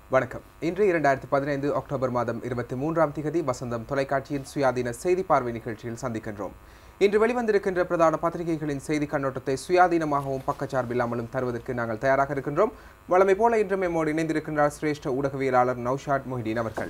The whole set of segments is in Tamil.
வணக்கம் இன்று இரண்டாயிரத்தி பதினைந்து அக்டோபர் மாதம் இருபத்தி மூன்றாம் திகதி வசந்தம் தொலைக்காட்சியின் சுயாதீன செய்தி பார்வை நிகழ்ச்சியில் சந்திக்கின்றோம் இன்று வெளிவந்திருக்கின்ற பிரதான பத்திரிகைகளின் செய்தி கண்ணோட்டத்தை சுயாதீனமாகவும் பக்கச்சார்பில்லாமலும் தருவதற்கு நாங்கள் தயாராக இருக்கின்றோம் வழமை போல இன்று மேமோடு இணைந்திருக்கின்றார் சிரேஷ்ட ஊடகவியலாளர் நௌஷாட் மொஹிடீன் அவர்கள்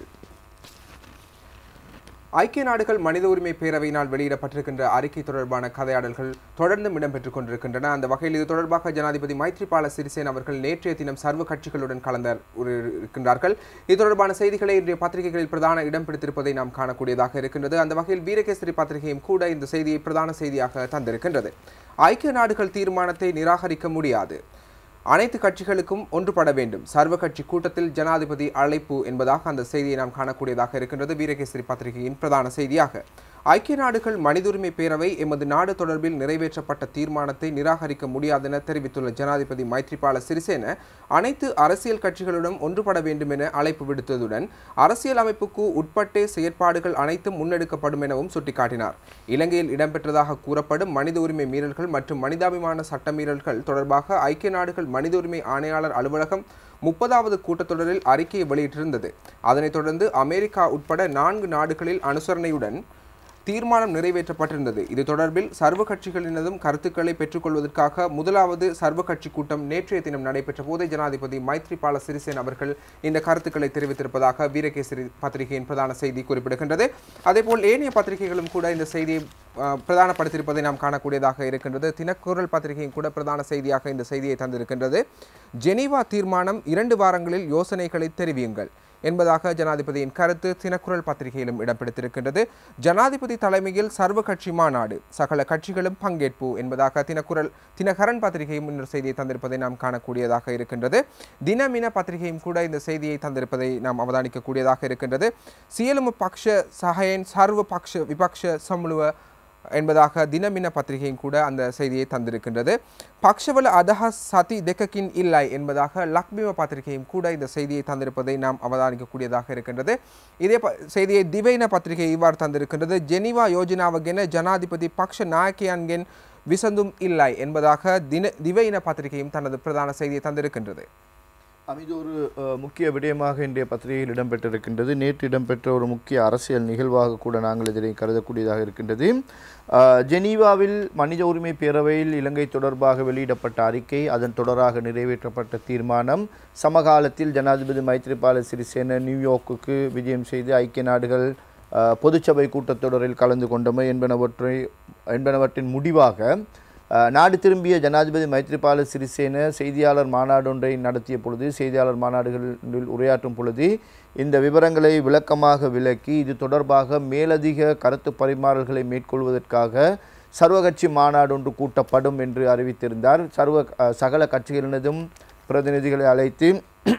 ஐக்கிய நாடுகள் மனித உரிமை பேரவையினால் வெளியிடப்பட்டிருக்கின்ற அறிக்கை தொடர்பான கதையாடல்கள் தொடர்ந்தும் இடம்பெற்றுக் கொண்டிருக்கின்றன அந்த வகையில் இது தொடர்பாக ஜனாதிபதி மைத்ரிபால சிறிசேன அவர்கள் நேற்றைய தினம் சர்வ கட்சிகளுடன் கலந்த இருக்கின்றார்கள் இது தொடர்பான செய்திகளை இன்றைய பத்திரிகைகளில் பிரதான இடம் பிடித்திருப்பதை நாம் காணக்கூடியதாக இருக்கின்றது அந்த வகையில் வீரகேசரி பத்திரிகையும் கூட இந்த செய்தியை பிரதான செய்தியாக தந்திருக்கின்றது ஐக்கிய நாடுகள் தீர்மானத்தை நிராகரிக்க முடியாது அனைத்து கட்சிகளுக்கும் ஒன்றுபட வேண்டும் சர்வ கட்சி கூட்டத்தில் ஜனாதிபதி அழைப்பு என்பதாக அந்த செய்தியை நாம் காணக்கூடியதாக இருக்கின்றது வீரகேசரி பத்திரிகையின் பிரதான செய்தியாக ஐக்கிய நாடுகள் மனித உரிமை பேரவை எமது நாடு தொடர்பில் நிறைவேற்றப்பட்ட தீர்மானத்தை நிராகரிக்க முடியாதென தெரிவித்துள்ள ஜனாதிபதி மைத்ரிபால சிறிசேன அனைத்து அரசியல் கட்சிகளுடன் ஒன்றுபட வேண்டும் என அழைப்பு விடுத்ததுடன் அரசியல் அமைப்புக்கு உட்பட்டே செயற்பாடுகள் அனைத்தும் முன்னெடுக்கப்படும் எனவும் சுட்டிக்காட்டினார் இலங்கையில் இடம்பெற்றதாக கூறப்படும் மனித உரிமை மீறல்கள் மற்றும் மனிதாபிமான சட்டமீறல்கள் தொடர்பாக ஐக்கிய நாடுகள் மனித உரிமை ஆணையாளர் அலுவலகம் முப்பதாவது கூட்டத்தொடரில் அறிக்கையை வெளியிட்டிருந்தது அதனைத் தொடர்ந்து அமெரிக்கா உட்பட நான்கு நாடுகளில் அனுசரணையுடன் தீர்மானம் நிறைவேற்றப்பட்டிருந்தது இது தொடர்பில் சர்வ கட்சிகளினதும் கருத்துக்களை பெற்றுக்கொள்வதற்காக முதலாவது சர்வ கட்சி கூட்டம் நேற்றைய தினம் நடைபெற்ற போதே ஜனாதிபதி மைத்ரிபால சிறிசேன அவர்கள் இந்த கருத்துக்களை தெரிவித்திருப்பதாக வீரகேசரி பத்திரிகையின் பிரதான செய்தி குறிப்பிடுகின்றது அதேபோல் ஏனைய பத்திரிகைகளும் கூட இந்த செய்தியை அஹ், பிரதானப்படுத்தியிருப்பதை நாம் காணக்கூடியதாக இருக்கின்றது தினக்குரல் பத்திரிகையும் கூட பிரதான செய்தியாக இந்த செய்தியை தந்திருக்கின்றது ஜெனீவா தீர்மானம் இரண்டு வாரங்களில் யோசனைகளை தெரிவியுங்கள் என்பதாக ஜனாதிபதியின் கருத்து தினக்குரல் பத்திரிகையிலும் இடம் பிடித்திருக்கின்றது ஜனாதிபதி தலைமையில் சர்வ கட்சி மாநாடு சகல கட்சிகளும் பங்கேற்பு என்பதாக தினக்குரல் தினகரன் பத்திரிகையும் இன்னொரு செய்தியை தந்திருப்பதை நாம் காணக்கூடியதாக இருக்கின்றது தினமின பத்திரிகையும் கூட இந்த செய்தியை தந்திருப்பதை நாம் அவதானிக்கக்கூடியதாக இருக்கின்றது சியலும பக்ஷ சஹயன் சர்வ பக்ஷ விபக்ஷ சமுழுவ என்பதாக தினமின பத்திரிகையும் கூட அந்த செய்தியை தந்திருக்கின்றது பக்ஷவல அதஹ சதி தெக்கக்கின் இல்லை என்பதாக லக்பிம பத்திரிகையும் கூட இந்த செய்தியை தந்திருப்பதை நாம் அவதானிக்கக்கூடியதாக இருக்கின்றது இதே ப செய்தியை திவைன பத்திரிகை இவ்வாறு தந்திருக்கின்றது ஜெனீவா யோஜனாவகென ஜனாதிபதி பக்ஷ நாயக்கியான்கென் விசந்தும் இல்லை என்பதாக தின திவைன பத்திரிகையும் தனது பிரதான செய்தியை தந்திருக்கின்றது இது ஒரு அஹ், முக்கிய விடயமாக இன்றைய பத்திரிகையில் இடம்பெற்றிருக்கின்றது நேற்று இடம்பெற்ற ஒரு முக்கிய அரசியல் நிகழ்வாக கூட நாங்கள் இதனை கருதக்கூடியதாக இருக்கின்றது அஹ், ஜெனீவாவில் மனித உரிமை பேரவையில் இலங்கை தொடர்பாக வெளியிடப்பட்ட அறிக்கை அதன் தொடராக நிறைவேற்றப்பட்ட தீர்மானம் சமகாலத்தில் ஜனாதிபதி மைத்ரிபால சிறிசேன நியூயார்க்குக்கு விஜயம் செய்து ஐக்கிய நாடுகள் அஹ், பொதுச்சபை கூட்டத்தொடரில் கலந்து கொண்டமை என்பனவற்றை என்பனவற்றின் முடிவாக அஹ், நாடு திரும்பிய ஜனாதிபதி மைத்ரிபால சிறிசேன செய்தியாளர் மாநாடு ஒன்றை நடத்திய பொழுது செய்தியாளர் மாநாடுகளில் உரையாற்றும் பொழுது இந்த விவரங்களை விளக்கமாக விளக்கி இது தொடர்பாக மேலதிக கருத்து பரிமாறல்களை மேற்கொள்வதற்காக சர்வகட்சி மாநாடு ஒன்று கூட்டப்படும் என்று அறிவித்திருந்தார் சர்வ அஹ், சகல கட்சிகளினதும் பிரதிநிதிகளை அழைத்து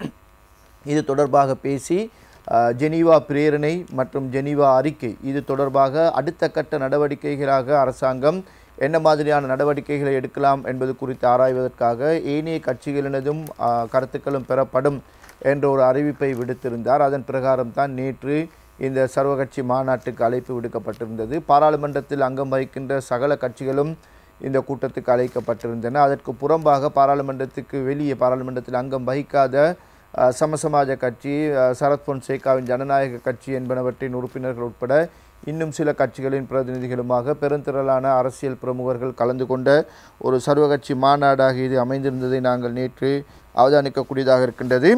இது தொடர்பாக பேசி அஹ், ஜெனீவா பிரேரணை மற்றும் ஜெனீவா அறிக்கை இது தொடர்பாக அடுத்த கட்ட நடவடிக்கைகளாக அரசாங்கம் என்ன மாதிரியான நடவடிக்கைகளை எடுக்கலாம் என்பது குறித்து ஆராய்வதற்காக ஏனைய கட்சிகளினதும் அஹ், கருத்துக்களும் பெறப்படும் என்ற ஒரு அறிவிப்பை விடுத்திருந்தார் அதன் பிரகாரம் தான் நேற்று இந்த சர்வகட்சி மாநாட்டுக்கு அழைப்பு விடுக்கப்பட்டிருந்தது பாராளுமன்றத்தில் அங்கம் வகிக்கின்ற சகல கட்சிகளும் இந்த கூட்டத்துக்கு அழைக்கப்பட்டிருந்தன அதற்கு புறம்பாக பாராளுமன்றத்துக்கு வெளியே பாராளுமன்றத்தில் அங்கம் வகிக்காத அஹ், சமசமாஜ கட்சி அஹ், சரத் பொன்சேகாவின் ஜனநாயக கட்சி என்பனவற்றின் உறுப்பினர்கள் உட்பட இன்னும் சில கட்சிகளின் பிரதிநிதிகளுமாக பெருந்திரளான அரசியல் பிரமுகர்கள் கலந்து கொண்ட ஒரு சர்வகட்சி மாநாடாக இது அமைந்திருந்ததை நாங்கள் நேற்று அவதானிக்கக்கூடியதாக இருக்கின்றது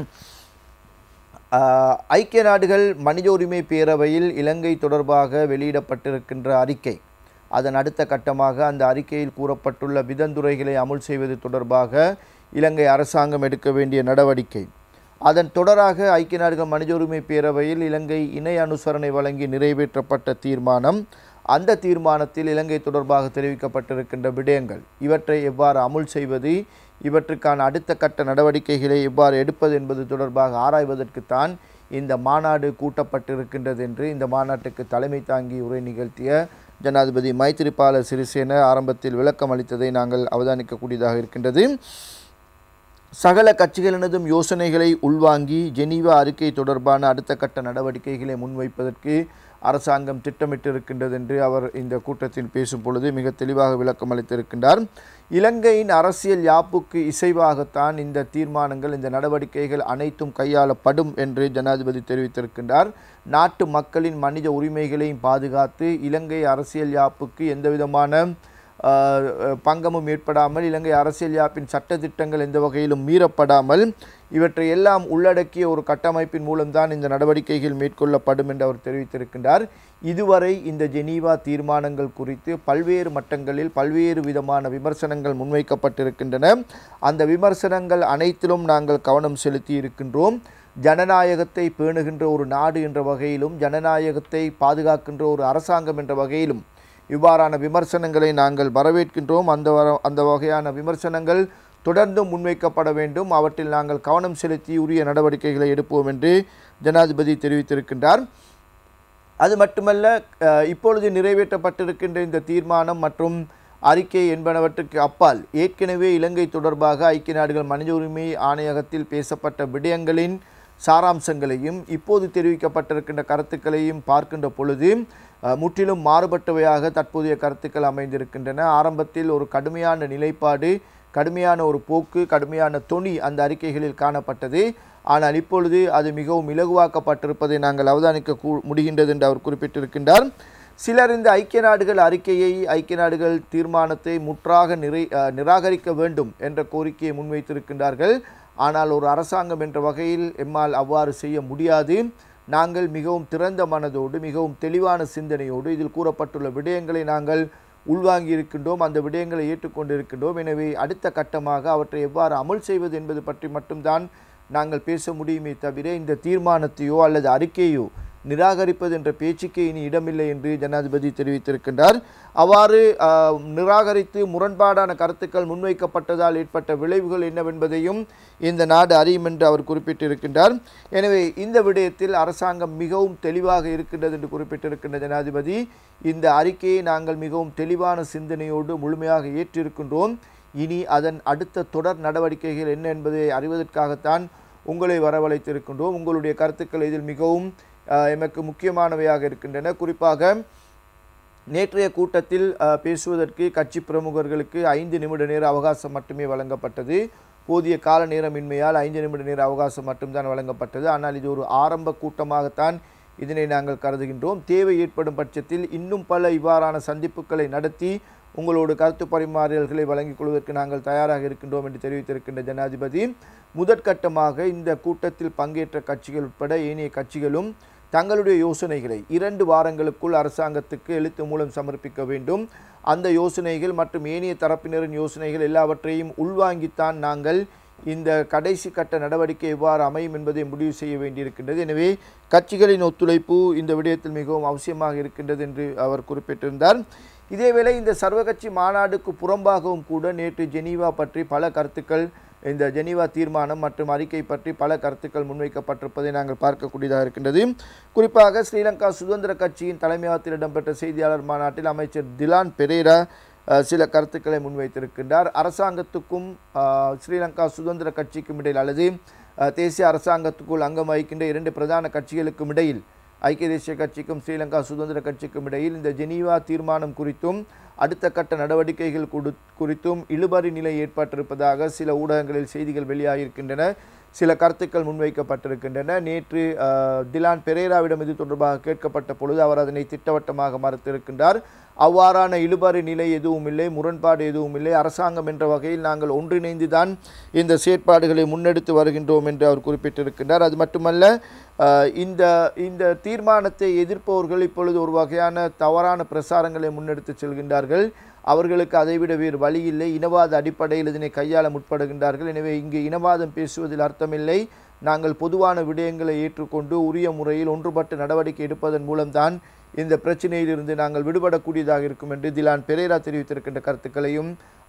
ஆஹ், ஐக்கிய நாடுகள் மனித உரிமை பேரவையில் இலங்கை தொடர்பாக வெளியிடப்பட்டிருக்கின்ற அறிக்கை அதன் அடுத்த கட்டமாக அந்த அறிக்கையில் கூறப்பட்டுள்ள விதந்துரைகளை அமுல் செய்வது தொடர்பாக இலங்கை அரசாங்கம் எடுக்க வேண்டிய நடவடிக்கை அதன் தொடராக ஐக்கிய நாடுகள் மனித உரிமை பேரவையில் இலங்கை இணை அனுசரணை வழங்கி நிறைவேற்றப்பட்ட தீர்மானம் அந்த தீர்மானத்தில் இலங்கை தொடர்பாக தெரிவிக்கப்பட்டிருக்கின்ற விடயங்கள் இவற்றை எவ்வாறு அமுல் செய்வது இவற்றுக்கான அடுத்த கட்ட நடவடிக்கைகளை எவ்வாறு எடுப்பது என்பது தொடர்பாக ஆராய்வதற்குத்தான் இந்த மாநாடு கூட்டப்பட்டிருக்கின்றது என்று இந்த மாநாட்டுக்கு தலைமை தாங்கி உரை நிகழ்த்திய ஜனாதிபதி மைத்திரிபால சிறிசேன ஆரம்பத்தில் விளக்கம் அளித்ததை நாங்கள் அவதானிக்கக்கூடியதாக இருக்கின்றது சகல கட்சிகளினதும் யோசனைகளை உள்வாங்கி ஜெனீவா அறிக்கை தொடர்பான அடுத்த கட்ட நடவடிக்கைகளை முன்வைப்பதற்கு அரசாங்கம் திட்டமிட்டிருக்கின்றது என்று அவர் இந்த கூட்டத்தில் பேசும் பொழுது மிக தெளிவாக விளக்கம் அளித்திருக்கின்றார் இலங்கையின் அரசியல் யாப்புக்கு இசைவாகத்தான் இந்த தீர்மானங்கள் இந்த நடவடிக்கைகள் அனைத்தும் கையாளப்படும் என்று ஜனாதிபதி தெரிவித்திருக்கின்றார் நாட்டு மக்களின் மனித உரிமைகளையும் பாதுகாத்து இலங்கை அரசியல் யாப்புக்கு எந்தவிதமான ஆஹ், அஹ், பங்கமும் ஏற்படாமல் இலங்கை அரசியல் யாப்பின் சட்டதிட்டங்கள் எந்த வகையிலும் மீறப்படாமல் இவற்றை எல்லாம் உள்ளடக்கிய ஒரு கட்டமைப்பின் மூலம்தான் இந்த நடவடிக்கைகள் மேற்கொள்ளப்படும் என்று அவர் தெரிவித்திருக்கின்றார் இதுவரை இந்த ஜெனீவா தீர்மானங்கள் குறித்து பல்வேறு மட்டங்களில் பல்வேறு விதமான விமர்சனங்கள் முன்வைக்கப்பட்டிருக்கின்றன அந்த விமர்சனங்கள் அனைத்திலும் நாங்கள் கவனம் செலுத்தி இருக்கின்றோம் ஜனநாயகத்தை பேணுகின்ற ஒரு நாடு என்ற வகையிலும் ஜனநாயகத்தை பாதுகாக்கின்ற ஒரு அரசாங்கம் என்ற வகையிலும் இவ்வாறான விமர்சனங்களை நாங்கள் வரவேற்கின்றோம் அந்த வர அந்த வகையான விமர்சனங்கள் தொடர்ந்தும் முன்வைக்கப்பட வேண்டும் அவற்றில் நாங்கள் கவனம் செலுத்தி உரிய நடவடிக்கைகளை எடுப்போம் என்று ஜனாதிபதி தெரிவித்திருக்கின்றார் அது மட்டுமல்ல அஹ், இப்பொழுது நிறைவேற்றப்பட்டிருக்கின்ற இந்த தீர்மானம் மற்றும் அறிக்கை என்பனவற்றுக்கு அப்பால் ஏற்கனவே இலங்கை தொடர்பாக ஐக்கிய நாடுகள் மனித உரிமை ஆணையகத்தில் பேசப்பட்ட விடயங்களின் சாராம்சங்களையும் இப்போது தெரிவிக்கப்பட்டிருக்கின்ற கருத்துக்களையும் பார்க்கின்ற பொழுது அஹ், முற்றிலும் மாறுபட்டவையாக தற்போதைய கருத்துக்கள் அமைந்திருக்கின்றன ஆரம்பத்தில் ஒரு கடுமையான நிலைப்பாடு கடுமையான ஒரு போக்கு கடுமையான தொனி அந்த அறிக்கைகளில் காணப்பட்டது ஆனால் இப்பொழுது அது மிகவும் இலகுவாக்கப்பட்டிருப்பதை நாங்கள் அவதானிக்க கூ- முடிகின்றது என்று அவர் குறிப்பிட்டிருக்கின்றார் சிலர் இந்த ஐக்கிய நாடுகள் அறிக்கையை ஐக்கிய நாடுகள் தீர்மானத்தை முற்றாக நிறை அஹ், நிராகரிக்க வேண்டும் என்ற கோரிக்கையை முன்வைத்திருக்கின்றார்கள் ஆனால் ஒரு அரசாங்கம் என்ற வகையில் எம்மால் அவ்வாறு செய்ய முடியாது நாங்கள் மிகவும் திறந்த மனதோடு மிகவும் தெளிவான சிந்தனையோடு இதில் கூறப்பட்டுள்ள விடயங்களை நாங்கள் உள்வாங்கி இருக்கின்றோம் அந்த விடயங்களை ஏற்றுக்கொண்டிருக்கின்றோம் எனவே அடுத்த கட்டமாக அவற்றை எவ்வாறு அமல் செய்வது என்பது பற்றி மட்டும்தான் நாங்கள் பேச முடியுமே தவிர இந்த தீர்மானத்தையோ அல்லது அறிக்கையோ நிராகரிப்பது என்ற பேச்சுக்கே இனி இடமில்லை என்று ஜனாதிபதி தெரிவித்திருக்கின்றார் அவ்வாறு ஆஹ், நிராகரித்து முரண்பாடான கருத்துக்கள் முன்வைக்கப்பட்டதால் ஏற்பட்ட விளைவுகள் என்னவென்பதையும் இந்த நாடு அறியும் என்று அவர் குறிப்பிட்டிருக்கின்றார் எனவே இந்த விடயத்தில் அரசாங்கம் மிகவும் தெளிவாக இருக்கின்றது என்று குறிப்பிட்டிருக்கின்ற ஜனாதிபதி இந்த அறிக்கையை நாங்கள் மிகவும் தெளிவான சிந்தனையோடு முழுமையாக ஏற்றிருக்கின்றோம் இனி அதன் அடுத்த தொடர் நடவடிக்கைகள் என்ன என்பதை அறிவதற்காகத்தான் உங்களை வரவழைத்திருக்கின்றோம் உங்களுடைய கருத்துக்கள் இதில் மிகவும் அஹ், எமக்கு முக்கியமானவையாக இருக்கின்றன குறிப்பாக நேற்றைய கூட்டத்தில் அஹ், பேசுவதற்கு கட்சி பிரமுகர்களுக்கு ஐந்து நிமிட நேர அவகாசம் மட்டுமே வழங்கப்பட்டது போதிய கால நேரமின்மையால் ஐந்து நிமிட நேர அவகாசம் மட்டும்தான் வழங்கப்பட்டது ஆனால் இது ஒரு ஆரம்ப கூட்டமாகத்தான் இதனை நாங்கள் கருதுகின்றோம் தேவை ஏற்படும் பட்சத்தில் இன்னும் பல இவ்வாறான சந்திப்புகளை நடத்தி உங்களோடு கருத்து பரிமாறல்களை வழங்கிக் கொள்வதற்கு நாங்கள் தயாராக இருக்கின்றோம் என்று தெரிவித்திருக்கின்ற ஜனாதிபதி முதற்கட்டமாக இந்த கூட்டத்தில் பங்கேற்ற கட்சிகள் உட்பட ஏனைய கட்சிகளும் தங்களுடைய யோசனைகளை இரண்டு வாரங்களுக்குள் அரசாங்கத்துக்கு எழுத்து மூலம் சமர்ப்பிக்க வேண்டும் அந்த யோசனைகள் மற்றும் ஏனைய தரப்பினரின் யோசனைகள் எல்லாவற்றையும் உள்வாங்கித்தான் நாங்கள் இந்த கடைசி கட்ட நடவடிக்கை எவ்வாறு அமையும் என்பதை முடிவு செய்ய வேண்டியிருக்கின்றது எனவே கட்சிகளின் ஒத்துழைப்பு இந்த விடயத்தில் மிகவும் அவசியமாக இருக்கின்றது என்று அவர் குறிப்பிட்டிருந்தார் இதேவேளை இந்த சர்வகட்சி மாநாடுக்கு புறம்பாகவும் கூட நேற்று ஜெனீவா பற்றி பல கருத்துக்கள் இந்த ஜெனீவா தீர்மானம் மற்றும் அறிக்கை பற்றி பல கருத்துக்கள் முன்வைக்கப்பட்டிருப்பதை நாங்கள் பார்க்கக்கூடியதாக இருக்கின்றது குறிப்பாக ஸ்ரீலங்கா சுதந்திர கட்சியின் தலைமையகத்தில் இடம்பெற்ற செய்தியாளர் மாநாட்டில் அமைச்சர் திலான் பெரேரா அஹ், சில கருத்துக்களை முன்வைத்திருக்கின்றார் அரசாங்கத்துக்கும் அஹ், ஸ்ரீலங்கா சுதந்திர கட்சிக்கும் இடையில் அல்லது அஹ், தேசிய அரசாங்கத்துக்குள் அங்கம் வகிக்கின்ற இரண்டு பிரதான கட்சிகளுக்கும் இடையில் ஐக்கிய தேசிய கட்சிக்கும் ஸ்ரீலங்கா சுதந்திர கட்சிக்கும் இடையில் இந்த ஜெனீவா தீர்மானம் குறித்தும் அடுத்த கட்ட நடவடிக்கைகள் குடு குறித்தும் இழுபறி நிலை ஏற்பட்டிருப்பதாக சில ஊடகங்களில் செய்திகள் வெளியாகியிருக்கின்றன சில கருத்துக்கள் முன்வைக்கப்பட்டிருக்கின்றன நேற்று அஹ், திலான் பெரேராவிடம் இது தொடர்பாக கேட்கப்பட்ட பொழுது அவர் அதனை திட்டவட்டமாக மறுத்திருக்கின்றார் அவ்வாறான இழுபறி நிலை எதுவும் இல்லை முரண்பாடு எதுவும் இல்லை அரசாங்கம் என்ற வகையில் நாங்கள் ஒன்றிணைந்து தான் இந்த செயற்பாடுகளை முன்னெடுத்து வருகின்றோம் என்று அவர் குறிப்பிட்டிருக்கின்றார் அது மட்டுமல்ல அஹ், இந்த இந்த தீர்மானத்தை எதிர்ப்பவர்கள் இப்பொழுது ஒரு வகையான தவறான பிரசாரங்களை முன்னெடுத்து செல்கின்றார்கள் அவர்களுக்கு அதைவிட வேறு வழி இல்லை இனவாத அடிப்படையில் இதனை கையாள முற்படுகின்றார்கள் எனவே இங்கு இனவாதம் பேசுவதில் அர்த்தமில்லை நாங்கள் பொதுவான விடயங்களை ஏற்றுக்கொண்டு உரிய முறையில் ஒன்றுபட்டு நடவடிக்கை எடுப்பதன் மூலம்தான் இந்த பிரச்சனையிலிருந்து நாங்கள் விடுபடக்கூடியதாக இருக்கும் என்று திலான் பெரேரா தெரிவித்திருக்கின்ற கருத்துக்களையும்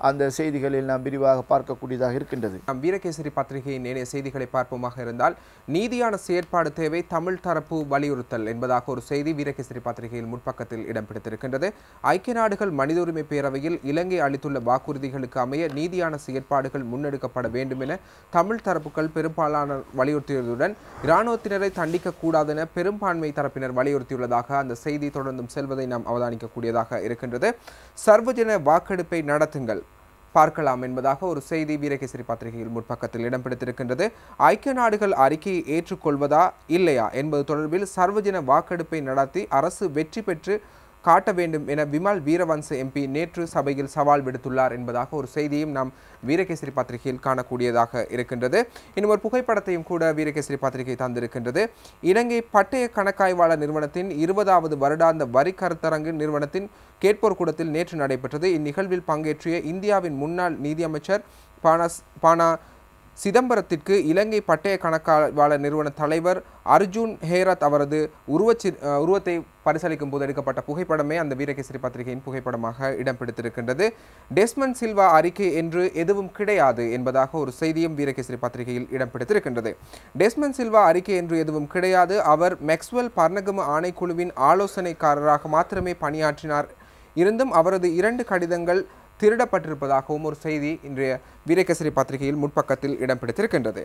அந்த செய்திகளில் நாம் விரிவாக பார்க்கக்கூடியதாக இருக்கின்றது நாம் வீரகேசரி பத்திரிகையின் நேரிய செய்திகளை பார்ப்போமாக இருந்தால் நீதியான செயற்பாடு தேவை தமிழ் தரப்பு வலியுறுத்தல் என்பதாக ஒரு செய்தி வீரகேசரி பத்திரிகையில் முற்பக்கத்தில் இடம் பிடித்திருக்கின்றது ஐக்கிய நாடுகள் மனித உரிமை பேரவையில் இலங்கை அளித்துள்ள வாக்குறுதிகளுக்கு அமைய நீதியான செயற்பாடுகள் முன்னெடுக்கப்பட வேண்டும் என தமிழ் தரப்புகள் பெரும்பாலான வலியுறுத்தியதுடன் இராணுவத்தினரை தண்டிக்க கூடாதென பெரும்பான்மை தரப்பினர் வலியுறுத்தியுள்ளதாக அந்த செய்தி தொடர்ந்தும் செல்வதை நாம் அவதானிக்கக்கூடியதாக இருக்கின்றது சர்வஜன வாக்கெடுப்பை நடத்துங்கள் பார்க்கலாம் என்பதாக ஒரு செய்தி வீரகேசரி பத்திரிகையில் முற்பக்கத்தில் இடம் பிடித்திருக்கின்றது ஐக்கிய நாடுகள் அறிக்கையை ஏற்றுக்கொள்வதா இல்லையா என்பது தொடர்பில் சர்வஜன வாக்கெடுப்பை நடத்தி அரசு வெற்றி பெற்று காட்ட வேண்டும் என விமல் வீரவன்ச எம்பி நேற்று சபையில் சவால் விடுத்துள்ளார் என்பதாக ஒரு செய்தியும் நாம் வீரகேசரி பத்திரிகையில் காணக்கூடியதாக இருக்கின்றது இன்னும் ஒரு புகைப்படத்தையும் கூட வீரகேசரி பத்திரிகை தந்திருக்கின்றது இலங்கை பட்டய கணக்காய்வாளர் நிறுவனத்தின் இருபதாவது வருடாந்த வரி கருத்தரங்கு நிறுவனத்தின் கேட்போர் கூடத்தில் நேற்று நடைபெற்றது இந்நிகழ்வில் பங்கேற்றிய இந்தியாவின் முன்னாள் நீதியமைச்சர் பானா பானா சிதம்பரத்திற்கு இலங்கை பட்டய கணக்காளர் நிறுவன தலைவர் அர்ஜுன் ஹேரத் அவரது உருவச்சி அஹ் உருவத்தை பரிசீலிக்கும் போது எடுக்கப்பட்ட புகைப்படமே அந்த வீரகேசரி பத்திரிகையின் புகைப்படமாக இடம் பிடித்திருக்கின்றது டெஸ்மன் சில்வா அறிக்கை என்று எதுவும் கிடையாது என்பதாக ஒரு செய்தியும் வீரகேசரி பத்திரிகையில் இடம் பிடித்திருக்கின்றது டெஸ்மன் சில்வா அறிக்கை என்று எதுவும் கிடையாது அவர் மேக்ஸ்வெல் பர்ணகம ஆணைக்குழுவின் ஆலோசனைக்காரராக மாத்திரமே பணியாற்றினார் இருந்தும் அவரது இரண்டு கடிதங்கள் திருடப்பட்டிருப்பதாகவும் ஒரு செய்தி இன்றைய வீரகேசரி பத்திரிகையில் முற்பக்கத்தில் இடம் பிடித்திருக்கின்றது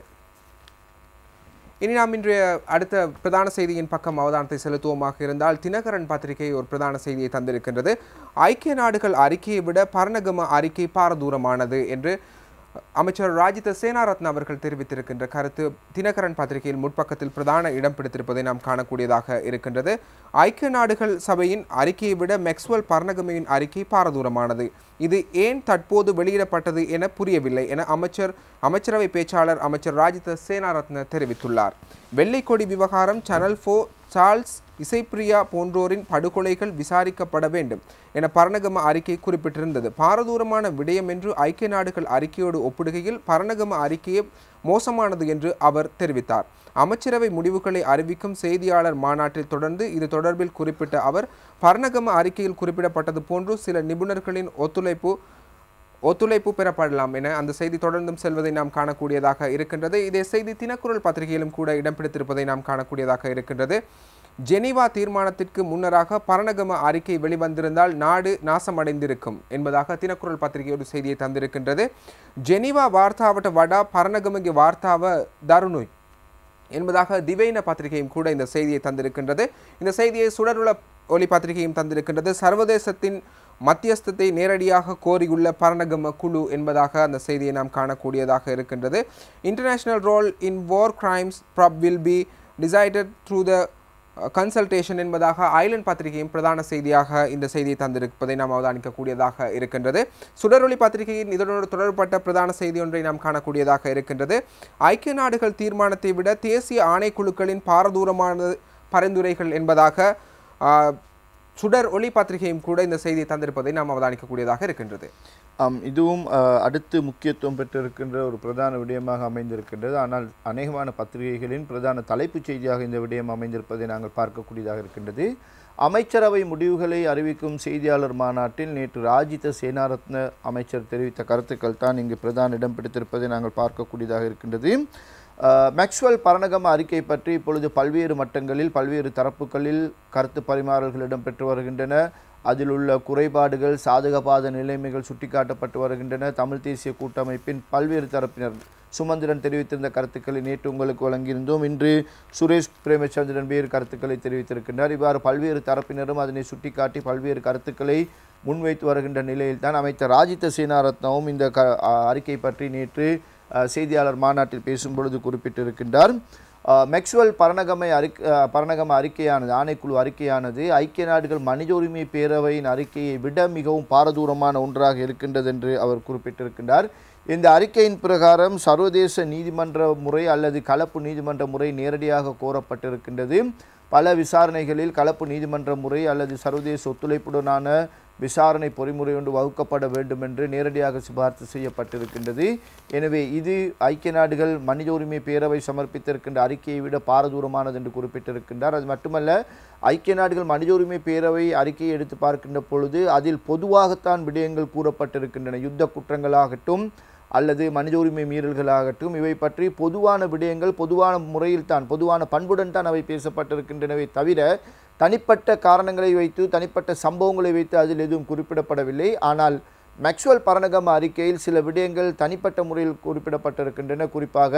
இனி நாம் இன்றைய அடுத்த பிரதான செய்தியின் பக்கம் அவதானத்தை செலுத்துவோமாக இருந்தால் தினகரன் பத்திரிகை ஒரு பிரதான செய்தியை தந்திருக்கின்றது ஐக்கிய நாடுகள் அறிக்கையை விட பரணகம அறிக்கை பாரதூரமானது என்று அமைச்சர் ராஜித சேனாரத்ன அவர்கள் தெரிவித்திருக்கின்ற கருத்து தினகரன் பத்திரிகையில் முற்பக்கத்தில் பிரதான இடம் பிடித்திருப்பதை நாம் காணக்கூடியதாக இருக்கின்றது ஐக்கிய நாடுகள் சபையின் அறிக்கையை விட மெக்ஸ்வெல் பர்ணகமையின் அறிக்கை பாரதூரமானது இது ஏன் தற்போது வெளியிடப்பட்டது என புரியவில்லை என அமைச்சர் அமைச்சரவை பேச்சாளர் அமைச்சர் ராஜித சேனாரத்ன தெரிவித்துள்ளார் வெள்ளைக்கொடி விவகாரம் சேனல் ஃபோ சார்ல்ஸ் இசைப்பிரியா போன்றோரின் படுகொலைகள் விசாரிக்கப்பட வேண்டும் என பரணகம அறிக்கை குறிப்பிட்டிருந்தது பாரதூரமான விடயம் என்று ஐக்கிய நாடுகள் அறிக்கையோடு ஒப்பிடுகையில் பரணகம அறிக்கையே மோசமானது என்று அவர் தெரிவித்தார் அமைச்சரவை முடிவுகளை அறிவிக்கும் செய்தியாளர் மாநாட்டில் தொடர்ந்து இது தொடர்பில் குறிப்பிட்ட அவர் பரணகம அறிக்கையில் குறிப்பிடப்பட்டது போன்று சில நிபுணர்களின் ஒத்துழைப்பு ஒத்துழைப்பு பெறப்படலாம் என அந்த செய்தி தொடர்ந்தும் செல்வதை நாம் காணக்கூடியதாக இருக்கின்றது இதே செய்தி தினக்குரல் பத்திரிகையிலும் கூட இடம் பிடித்திருப்பதை நாம் காணக்கூடியதாக இருக்கின்றது ஜெனீவா தீர்மானத்திற்கு முன்னராக பரணகம அறிக்கை வெளிவந்திருந்தால் நாடு நாசமடைந்திருக்கும் என்பதாக தினக்குரல் பத்திரிகை ஒரு செய்தியை தந்திருக்கின்றது ஜெனீவா வார்த்தாவட்ட வடா பரணகமகி வார்த்தாவ தருணுய் என்பதாக திவைன பத்திரிகையும் கூட இந்த செய்தியை தந்திருக்கின்றது இந்த செய்தியை சுடருள ஒளி பத்திரிகையும் தந்திருக்கின்றது சர்வதேசத்தின் மத்தியஸ்தத்தை நேரடியாக கோரியுள்ள பரணகம குழு என்பதாக அந்த செய்தியை நாம் காணக்கூடியதாக இருக்கின்றது international role in war crimes probe will be decided through the consultation என்பதாக ஐலண்ட் பத்திரிகையும் பிரதான செய்தியாக இந்த செய்தியை தந்திருப்பதை நாம் அவதானிக்கக்கூடியதாக இருக்கின்றது சுடரொளி பத்திரிகையின் இதனோடு தொடர்பட்ட பிரதான செய்தி ஒன்றை நாம் காணக்கூடியதாக இருக்கின்றது ஐக்கிய நாடுகள் தீர்மானத்தை விட தேசிய ஆணைக்குழுக்களின் பாரதூரமான பரிந்துரைகள் என்பதாக ஆ, சுடர் ஒளி பத்திரிகையும் கூட இந்த செய்தியை தந்திருப்பதை நாம் அவதானிக்கக்கூடியதாக இருக்கின்றது ஆம் இதுவும் அஹ், அடுத்து முக்கியத்துவம் பெற்றிருக்கின்ற ஒரு பிரதான விடயமாக அமைந்திருக்கின்றது ஆனால் அநேகமான பத்திரிகைகளின் பிரதான தலைப்புச் செய்தியாக இந்த விடயம் அமைந்திருப்பதை நாங்கள் பார்க்கக்கூடியதாக இருக்கின்றது அமைச்சரவை முடிவுகளை அறிவிக்கும் செய்தியாளர் மாநாட்டில் நேற்று ராஜித சேனாரத்ன அமைச்சர் தெரிவித்த கருத்துக்கள் தான் இங்கு பிரதான இடம் பிடித்திருப்பதை நாங்கள் பார்க்கக்கூடியதாக இருக்கின்றது அஹ், மேக்ஸ்வெல் பரணகம அறிக்கை பற்றி இப்பொழுது பல்வேறு மட்டங்களில் பல்வேறு தரப்புகளில் கருத்து பரிமாறல்கள் இடம்பெற்று வருகின்றன அதில் உள்ள குறைபாடுகள் சாதகபாத நிலைமைகள் சுட்டிக்காட்டப்பட்டு வருகின்றன தமிழ் தேசிய கூட்டமைப்பின் பல்வேறு தரப்பினர் சுமந்திரன் தெரிவித்திருந்த கருத்துக்களை நேற்று உங்களுக்கு வழங்கியிருந்தோம் இன்று சுரேஷ் பிரேமச்சந்திரன் வேறு கருத்துக்களை தெரிவித்திருக்கின்றார் இவ்வாறு பல்வேறு தரப்பினரும் அதனை சுட்டிக்காட்டி பல்வேறு கருத்துக்களை முன்வைத்து வருகின்ற நிலையில் தான் அமைச்சர் ராஜித சேனாரத்னவும் இந்த க அ- அறிக்கை பற்றி நேற்று அ, செய்தியாளர் மாநாட்டில் பேசும்பொழுது குறிப்பிட்டிருக்கின்றார் அஹ், மெக்ஸ்வெல் பரணகமை அறிக் அஹ், பரணகம அறிக்கையானது ஆணைக்குழு அறிக்கையானது ஐக்கிய நாடுகள் மனித உரிமை பேரவையின் அறிக்கையை விட மிகவும் பாரதூரமான ஒன்றாக இருக்கின்றது என்று அவர் குறிப்பிட்டிருக்கின்றார் இந்த அறிக்கையின் பிரகாரம் சர்வதேச நீதிமன்ற முறை அல்லது கலப்பு நீதிமன்ற முறை நேரடியாக கோரப்பட்டிருக்கின்றது பல விசாரணைகளில் கலப்பு நீதிமன்ற முறை அல்லது சர்வதேச ஒத்துழைப்புடனான விசாரணை பொறிமுறை ஒன்று வகுக்கப்பட வேண்டும் என்று நேரடியாக சிபார்த்து செய்யப்பட்டிருக்கின்றது எனவே இது ஐக்கிய நாடுகள் மனித உரிமை பேரவை சமர்ப்பித்திருக்கின்ற அறிக்கையை விட பாரதூரமானது என்று குறிப்பிட்டிருக்கின்றார் அது மட்டுமல்ல ஐக்கிய நாடுகள் மனித உரிமை பேரவை அறிக்கையை எடுத்து பார்க்கின்ற பொழுது அதில் பொதுவாகத்தான் விடயங்கள் கூறப்பட்டிருக்கின்றன யுத்த குற்றங்களாகட்டும் அல்லது மனித உரிமை மீறல்களாகட்டும் இவை பற்றி பொதுவான விடயங்கள் பொதுவான முறையில் தான் பொதுவான பண்புடன் தான் அவை பேசப்பட்டிருக்கின்றனவே தவிர தனிப்பட்ட காரணங்களை வைத்து தனிப்பட்ட சம்பவங்களை வைத்து அதில் எதுவும் குறிப்பிடப்படவில்லை ஆனால் மேக்ஸ்வெல் பரணகம் அறிக்கையில் சில விடயங்கள் தனிப்பட்ட முறையில் குறிப்பிடப்பட்டிருக்கின்றன குறிப்பாக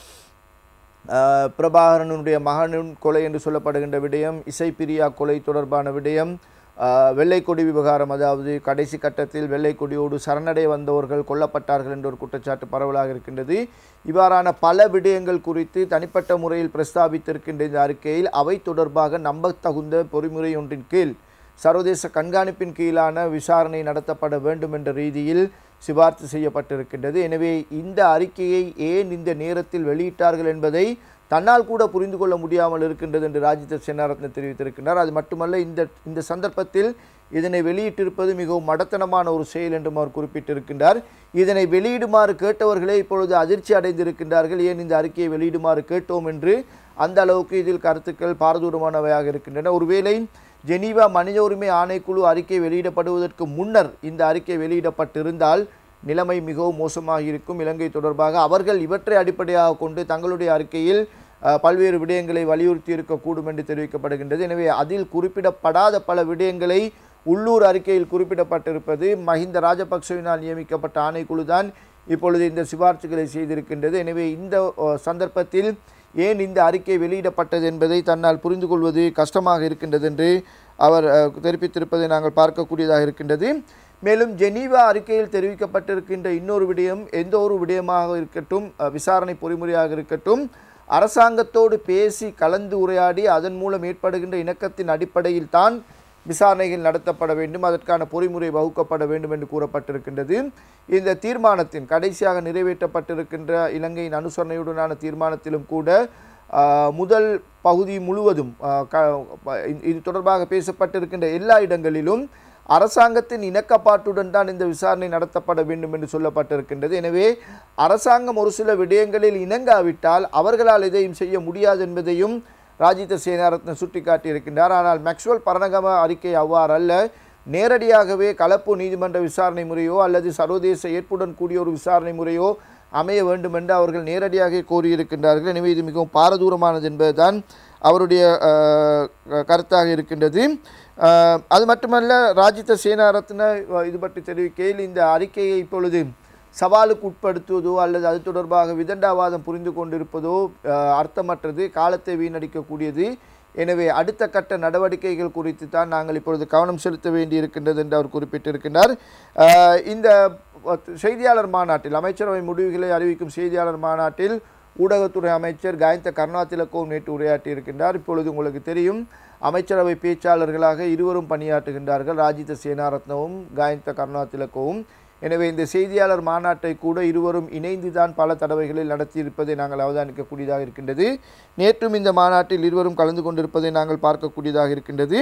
ஆஹ், பிரபாகரனுடைய மகனின் கொலை என்று சொல்லப்படுகின்ற விடயம் இசைப்பிரியா கொலை தொடர்பான விடயம் ஆஹ், வெள்ளைக்கொடி விவகாரம் அதாவது கடைசி கட்டத்தில் வெள்ளைக்கொடியோடு சரணடைய வந்தவர்கள் கொல்லப்பட்டார்கள் என்ற ஒரு குற்றச்சாட்டு பரவலாக இருக்கின்றது இவ்வாறான பல விடயங்கள் குறித்து தனிப்பட்ட முறையில் பிரஸ்தாபித்திருக்கின்ற இந்த அறிக்கையில் அவை தொடர்பாக நம்பத்தகுந்த பொறிமுறை ஒன்றின் கீழ் சர்வதேச கண்காணிப்பின் கீழான விசாரணை நடத்தப்பட வேண்டும் என்ற ரீதியில் சிபார்த்து செய்யப்பட்டிருக்கின்றது எனவே இந்த அறிக்கையை ஏன் இந்த நேரத்தில் வெளியிட்டார்கள் என்பதை தன்னால் கூட புரிந்து கொள்ள முடியாமல் இருக்கின்றது என்று ராஜித சேனாரத்ன தெரிவித்திருக்கின்றார் அது மட்டுமல்ல இந்த இந்த சந்தர்ப்பத்தில் இதனை வெளியிட்டிருப்பது மிகவும் மடத்தனமான ஒரு செயல் என்றும் அவர் குறிப்பிட்டிருக்கின்றார் இதனை வெளியிடுமாறு கேட்டவர்களே இப்பொழுது அதிர்ச்சி அடைந்திருக்கின்றார்கள் ஏன் இந்த அறிக்கையை வெளியிடுமாறு கேட்டோம் என்று அந்த அளவுக்கு இதில் கருத்துக்கள் பாரதூரமானவையாக இருக்கின்றன ஒருவேளை ஜெனீவா மனித உரிமை ஆணைக்குழு அறிக்கை வெளியிடப்படுவதற்கு முன்னர் இந்த அறிக்கை வெளியிடப்பட்டிருந்தால் நிலைமை மிகவும் மோசமாக இருக்கும் இலங்கை தொடர்பாக அவர்கள் இவற்றை அடிப்படையாக கொண்டு தங்களுடைய அறிக்கையில் அஹ், பல்வேறு விடயங்களை வலியுறுத்தி இருக்கக்கூடும் என்று தெரிவிக்கப்படுகின்றது எனவே அதில் குறிப்பிடப்படாத பல விடயங்களை உள்ளூர் அறிக்கையில் குறிப்பிடப்பட்டிருப்பது மஹிந்த ராஜபக்சவினால் நியமிக்கப்பட்ட ஆணைக்குழு தான் இப்பொழுது இந்த சிபார்சுகளை செய்திருக்கின்றது எனவே இந்த அஹ், சந்தர்ப்பத்தில் ஏன் இந்த அறிக்கை வெளியிடப்பட்டது என்பதை தன்னால் புரிந்து கொள்வது கஷ்டமாக இருக்கின்றது என்று அவர் அஹ், தெரிவித்திருப்பதை நாங்கள் பார்க்கக்கூடியதாக இருக்கின்றது மேலும் ஜெனீவா அறிக்கையில் தெரிவிக்கப்பட்டிருக்கின்ற இன்னொரு விடயம் எந்த ஒரு விடயமாக இருக்கட்டும் அஹ், விசாரணை பொறிமுறையாக இருக்கட்டும் அரசாங்கத்தோடு பேசி கலந்து உரையாடி அதன் மூலம் ஏற்படுகின்ற இணக்கத்தின் அடிப்படையில் தான் விசாரணைகள் நடத்தப்பட வேண்டும் அதற்கான பொறிமுறை வகுக்கப்பட வேண்டும் என்று கூறப்பட்டிருக்கின்றது இந்த தீர்மானத்தின் கடைசியாக நிறைவேற்றப்பட்டிருக்கின்ற இலங்கையின் அனுசரணையுடனான தீர்மானத்திலும் கூட ஆஹ், முதல் பகுதி முழுவதும் ஆஹ், க- ப- இது தொடர்பாக பேசப்பட்டிருக்கின்ற எல்லா இடங்களிலும் அரசாங்கத்தின் இணக்கப்பாட்டுடன் தான் இந்த விசாரணை நடத்தப்பட வேண்டும் என்று சொல்லப்பட்டிருக்கின்றது எனவே அரசாங்கம் ஒரு சில விடயங்களில் இணங்காவிட்டால் அவர்களால் எதையும் செய்ய முடியாது என்பதையும் ராஜித சேனாரத்ன சுட்டிக்காட்டியிருக்கின்றார் ஆனால் மேக்ஸ்வெல் பரணகம அறிக்கை அவ்வாறல்ல நேரடியாகவே கலப்பு நீதிமன்ற விசாரணை முறையோ அல்லது சர்வதேச ஏற்புடன் கூடிய ஒரு விசாரணை முறையோ அமைய வேண்டும் என்று அவர்கள் நேரடியாக கோரியிருக்கின்றார்கள் எனவே இது மிகவும் பாரதூரமானது என்பதுதான் அவருடைய அஹ், கருத்தாக இருக்கின்றது அஹ், அது மட்டுமல்ல ராஜித சேனாரத்ன அஹ், இது பற்றி தெரிவிக்கையில் இந்த அறிக்கையை இப்பொழுது சவாலுக்கு உட்படுத்துவதோ அல்லது அது தொடர்பாக விதண்டாவாதம் புரிந்து கொண்டிருப்பதோ அஹ், அர்த்தமற்றது காலத்தை வீணடிக்கக்கூடியது எனவே அடுத்த கட்ட நடவடிக்கைகள் குறித்து தான் நாங்கள் இப்பொழுது கவனம் செலுத்த வேண்டியிருக்கின்றது என்று அவர் குறிப்பிட்டிருக்கின்றார் அஹ், இந்த செய்தியாளர் மாநாட்டில் அமைச்சரவை முடிவுகளை அறிவிக்கும் செய்தியாளர் மாநாட்டில் ஊடகத்துறை அமைச்சர் காயந்த கருணாதிலக்கவும் நேற்று உரையாற்றியிருக்கின்றார் இப்பொழுது உங்களுக்கு தெரியும் அமைச்சரவை பேச்சாளர்களாக இருவரும் பணியாற்றுகின்றார்கள் ராஜித சேனாரத்னவும் காயந்த கருணாதிலக்கவும் எனவே இந்த செய்தியாளர் மாநாட்டை கூட இருவரும் இணைந்து தான் பல தடவைகளில் நடத்தியிருப்பதை நாங்கள் அவதானிக்கக்கூடியதாக இருக்கின்றது நேற்றும் இந்த மாநாட்டில் இருவரும் கலந்து கொண்டிருப்பதை நாங்கள் பார்க்கக்கூடியதாக இருக்கின்றது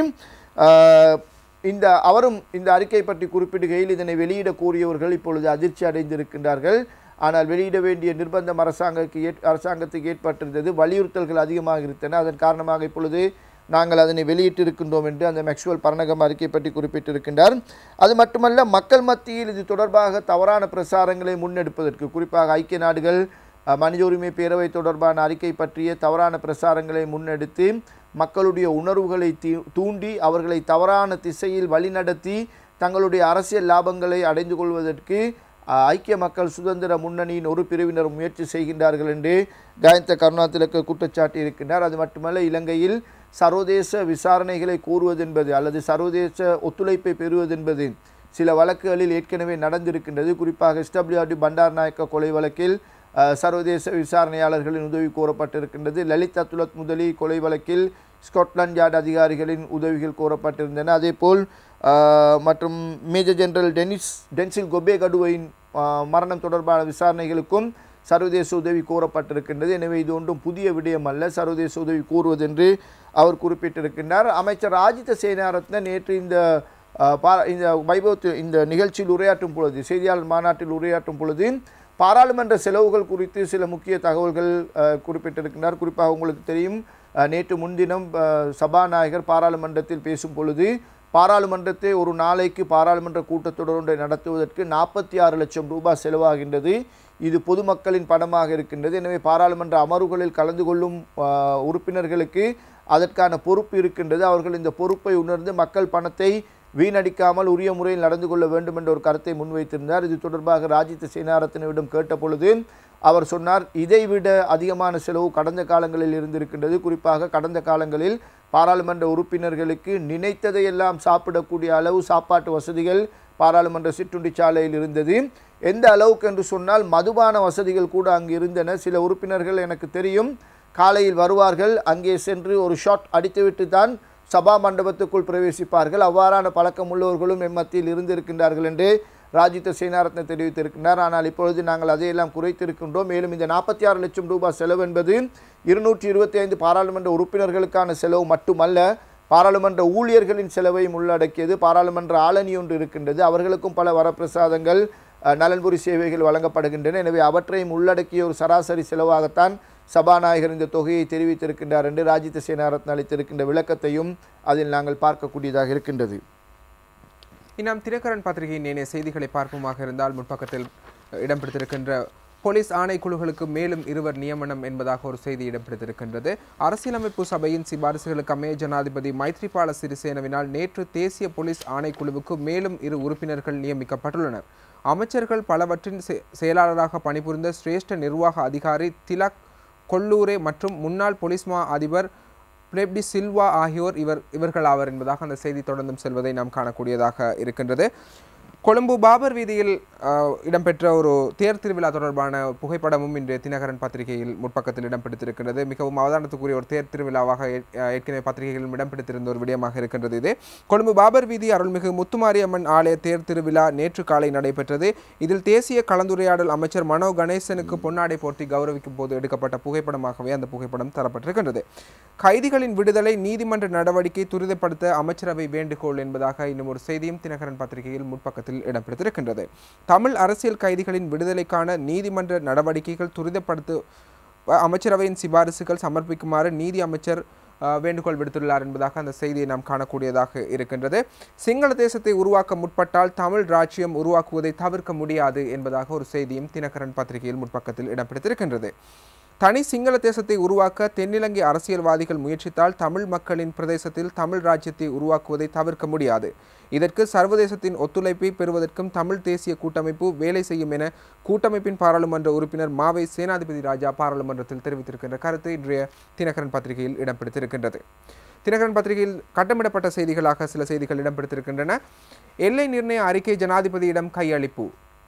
ஆஹ், இந்த அவரும் இந்த அறிக்கை பற்றி குறிப்பிடுகையில் இதனை வெளியிட கோரியவர்கள் இப்பொழுது அதிர்ச்சி அடைந்திருக்கின்றார்கள் ஆனால் வெளியிட வேண்டிய நிர்பந்தம் அரசாங்கத்துக்கு ஏற் அரசாங்கத்துக்கு ஏற்பட்டிருந்தது வலியுறுத்தல்கள் அதிகமாக இருந்தன அதன் காரணமாக இப்பொழுது நாங்கள் அதனை வெளியிட்டிருக்கின்றோம் என்று அந்த மேக்ஸ்வெல் பரணகம் அறிக்கை பற்றி குறிப்பிட்டிருக்கின்றார் அது மட்டுமல்ல மக்கள் மத்தியில் இது தொடர்பாக தவறான பிரசாரங்களை முன்னெடுப்பதற்கு குறிப்பாக ஐக்கிய நாடுகள் அஹ், மனித உரிமை பேரவை தொடர்பான அறிக்கை பற்றிய தவறான பிரசாரங்களை முன்னெடுத்து மக்களுடைய உணர்வுகளை தீ- தூண்டி அவர்களை தவறான திசையில் வழிநடத்தி தங்களுடைய அரசியல் லாபங்களை அடைந்து கொள்வதற்கு அஹ், ஐக்கிய மக்கள் சுதந்திர முன்னணியின் ஒரு பிரிவினர் முயற்சி செய்கின்றார்கள் என்று காயந்த கருணாதிலக்கு குற்றச்சாட்டி இருக்கின்றார் அது மட்டுமல்ல இலங்கையில் சர்வதேச விசாரணைகளை கூறுவதென்பது அல்லது சர்வதேச ஒத்துழைப்பை பெறுவதென்பது சில வழக்குகளில் ஏற்கனவே நடந்திருக்கின்றது குறிப்பாக எஸ்டபிள்யூஆர்டி பண்டார் நாயக்க கொலை வழக்கில் அஹ், சர்வதேச விசாரணையாளர்களின் உதவி கோரப்பட்டிருக்கின்றது லலித் அத்துலத் முதலி கொலை வழக்கில் ஸ்காட்லாந்து யார்டு அதிகாரிகளின் உதவிகள் கோரப்பட்டிருந்தன அதேபோல் அஹ், மற்றும் மேஜர் ஜெனரல் டெனிஸ் டென்சில் கொபே கடுவையின் அஹ், மரணம் தொடர்பான விசாரணைகளுக்கும் சர்வதேச உதவி கோரப்பட்டிருக்கின்றது எனவே இது ஒன்றும் புதிய விடயம் அல்ல சர்வதேச உதவி கூறுவதென்று அவர் குறிப்பிட்டிருக்கின்றார் அமைச்சர் ராஜித சேனாரத்ன நேற்று இந்த அஹ், பா- இந்த வைபவத்தில் இந்த நிகழ்ச்சியில் உரையாற்றும் பொழுது செய்தியாளர் மாநாட்டில் உரையாற்றும் பொழுது பாராளுமன்ற செலவுகள் குறித்து சில முக்கிய தகவல்கள் அஹ், குறிப்பிட்டிருக்கின்றார் குறிப்பாக உங்களுக்கு தெரியும் அஹ், நேற்று முன்தினம் அஹ், சபாநாயகர் பாராளுமன்றத்தில் பேசும் பொழுது பாராளுமன்றத்தை ஒரு நாளைக்கு பாராளுமன்ற கூட்டத்தொடர் ஒன்றை நடத்துவதற்கு நாற்பத்தி ஆறு லட்சம் ரூபாய் செலவாகின்றது இது பொதுமக்களின் பணமாக இருக்கின்றது எனவே பாராளுமன்ற அமர்வுகளில் கலந்து கொள்ளும் அஹ், உறுப்பினர்களுக்கு அதற்கான பொறுப்பு இருக்கின்றது அவர்கள் இந்த பொறுப்பை உணர்ந்து மக்கள் பணத்தை வீணடிக்காமல் உரிய முறையில் நடந்து கொள்ள வேண்டும் என்ற ஒரு கருத்தை முன்வைத்திருந்தார் இது தொடர்பாக ராஜித சேனாரத்னவிடம் கேட்ட பொழுது அவர் சொன்னார் இதைவிட அதிகமான செலவு கடந்த காலங்களில் இருந்திருக்கின்றது குறிப்பாக கடந்த காலங்களில் பாராளுமன்ற உறுப்பினர்களுக்கு நினைத்ததையெல்லாம் சாப்பிடக்கூடிய அளவு சாப்பாட்டு வசதிகள் பாராளுமன்ற சிற்றுண்டிச்சாலையில் இருந்தது எந்த அளவுக்கு என்று சொன்னால் மதுபான வசதிகள் கூட அங்கு இருந்தன சில உறுப்பினர்கள் எனக்கு தெரியும் காலையில் வருவார்கள் அங்கே சென்று ஒரு ஷாட் அடித்துவிட்டு தான் சபா மண்டபத்துக்குள் பிரவேசிப்பார்கள் அவ்வாறான பழக்கம் உள்ளவர்களும் எம் மத்தியில் இருந்திருக்கின்றார்கள் என்று ராஜித சேனாரத்ன தெரிவித்திருக்கின்றார் ஆனால் இப்பொழுது நாங்கள் அதையெல்லாம் குறைத்திருக்கின்றோம் மேலும் இந்த நாற்பத்தி ஆறு லட்சம் ரூபாய் செலவு என்பது இருநூற்றி இருபத்தி ஐந்து பாராளுமன்ற உறுப்பினர்களுக்கான செலவு மட்டுமல்ல பாராளுமன்ற ஊழியர்களின் செலவையும் உள்ளடக்கியது பாராளுமன்ற ஆளணி ஒன்று இருக்கின்றது அவர்களுக்கும் பல வரப்பிரசாதங்கள் அஹ், நலன்புரி சேவைகள் வழங்கப்படுகின்றன எனவே அவற்றையும் உள்ளடக்கிய ஒரு சராசரி செலவாகத்தான் சபாநாயகர் இந்த தொகையை தெரிவித்திருக்கின்றார் என்று ராஜித சேனாரத்ன அளித்திருக்கின்ற விளக்கத்தையும் அதில் நாங்கள் பார்க்கக்கூடியதாக இருக்கின்றது இன்னாம் தினகரன் பத்திரிகையின் நேனைய செய்திகளை பார்ப்போமாக இருந்தால் முற்பக்கத்தில் இடம் பிடித்திருக்கின்ற போலீஸ் ஆணைக்குழுக்களுக்கு மேலும் இருவர் நியமனம் என்பதாக ஒரு செய்தி இடம் பிடித்திருக்கின்றது அரசியலமைப்பு சபையின் சிபாரிசுகளுக்கு அமைய ஜனாதிபதி மைத்ரிபால சிறிசேனவினால் நேற்று தேசிய போலீஸ் ஆணைக்குழுவுக்கு மேலும் இரு உறுப்பினர்கள் நியமிக்கப்பட்டுள்ளனர் அமைச்சர்கள் பலவற்றின் செ- செயலாளராக பணிபுரிந்த சிரேஷ்ட நிர்வாக அதிகாரி திலக் கொல்லூரே மற்றும் முன்னாள் போலீஸ் மா அதிபர் பிரெப்டி சில்வா ஆகியோர் இவர் இவர்கள் ஆவர் என்பதாக அந்த செய்தி தொடர்ந்தும் செல்வதை நாம் காணக்கூடியதாக இருக்கின்றது கொழும்பு பாபர் வீதியில் அஹ், இடம்பெற்ற ஒரு தேர் திருவிழா தொடர்பான புகைப்படமும் இன்று தினகரன் பத்திரிகையில் முற்பக்கத்தில் இடம் பிடித்திருக்கின்றது மிகவும் அவதானத்துக்குரிய ஒரு தேர் திருவிழாவாக ஏ- அஹ், ஏற்கனவே பத்திரிகைகளில் இடம் பிடித்திருந்த ஒரு விடயமாக இருக்கின்றது இது கொழும்பு பாபர் வீதி அருள்மிகு முத்துமாரியம்மன் ஆலய தேர் திருவிழா நேற்று காலை நடைபெற்றது இதில் தேசிய கலந்துரையாடல் அமைச்சர் மனோ கணேசனுக்கு பொன்னாடை போர்த்தி கௌரவிக்கும் போது எடுக்கப்பட்ட புகைப்படமாகவே அந்த புகைப்படம் தரப்பட்டிருக்கின்றது கைதிகளின் விடுதலை நீதிமன்ற நடவடிக்கை துரிதப்படுத்த அமைச்சரவை வேண்டுகோள் என்பதாக இன்னும் ஒரு செய்தியும் தினகரன் பத்திரிகையில் முற்பக்கத்தில் இடம் பிடித்திருக்கின்றது தமிழ் அரசியல் கைதிகளின் விடுதலைக்கான நீதிமன்ற நடவடிக்கைகள் துரிதப்படுத்த அமைச்சரவையின் சிபாரிசுகள் சமர்ப்பிக்குமாறு நீதி அமைச்சர் அஹ், வேண்டுகோள் விடுத்துள்ளார் என்பதாக அந்த செய்தியை நாம் காணக்கூடியதாக இருக்கின்றது சிங்கள தேசத்தை உருவாக்க முற்பட்டால் தமிழ் ராஜ்யம் உருவாக்குவதை தவிர்க்க முடியாது என்பதாக ஒரு செய்தியும் தினகரன் பத்திரிகையில் முற்பக்கத்தில் இடம் பிடித்திருக்கின்றது தனி சிங்கள தேசத்தை உருவாக்க தென்னிலங்கை அரசியல்வாதிகள் முயற்சித்தால் தமிழ் மக்களின் பிரதேசத்தில் தமிழ் ராஜ்யத்தை உருவாக்குவதை தவிர்க்க முடியாது இதற்கு சர்வதேசத்தின் ஒத்துழைப்பை பெறுவதற்கும் தமிழ் தேசிய கூட்டமைப்பு வேலை செய்யும் என கூட்டமைப்பின் பாராளுமன்ற உறுப்பினர் மாவை சேனாதிபதி ராஜா பாராளுமன்றத்தில் தெரிவித்திருக்கின்ற கருத்து இன்றைய தினகரன் பத்திரிகையில் இடம் பிடித்திருக்கின்றது தினகரன் பத்திரிகையில் கட்டமிடப்பட்ட செய்திகளாக சில செய்திகள் இடம் பிடித்திருக்கின்றன எல்லை நிர்ணய அறிக்கை ஜனாதிபதியிடம் கையளிப்பு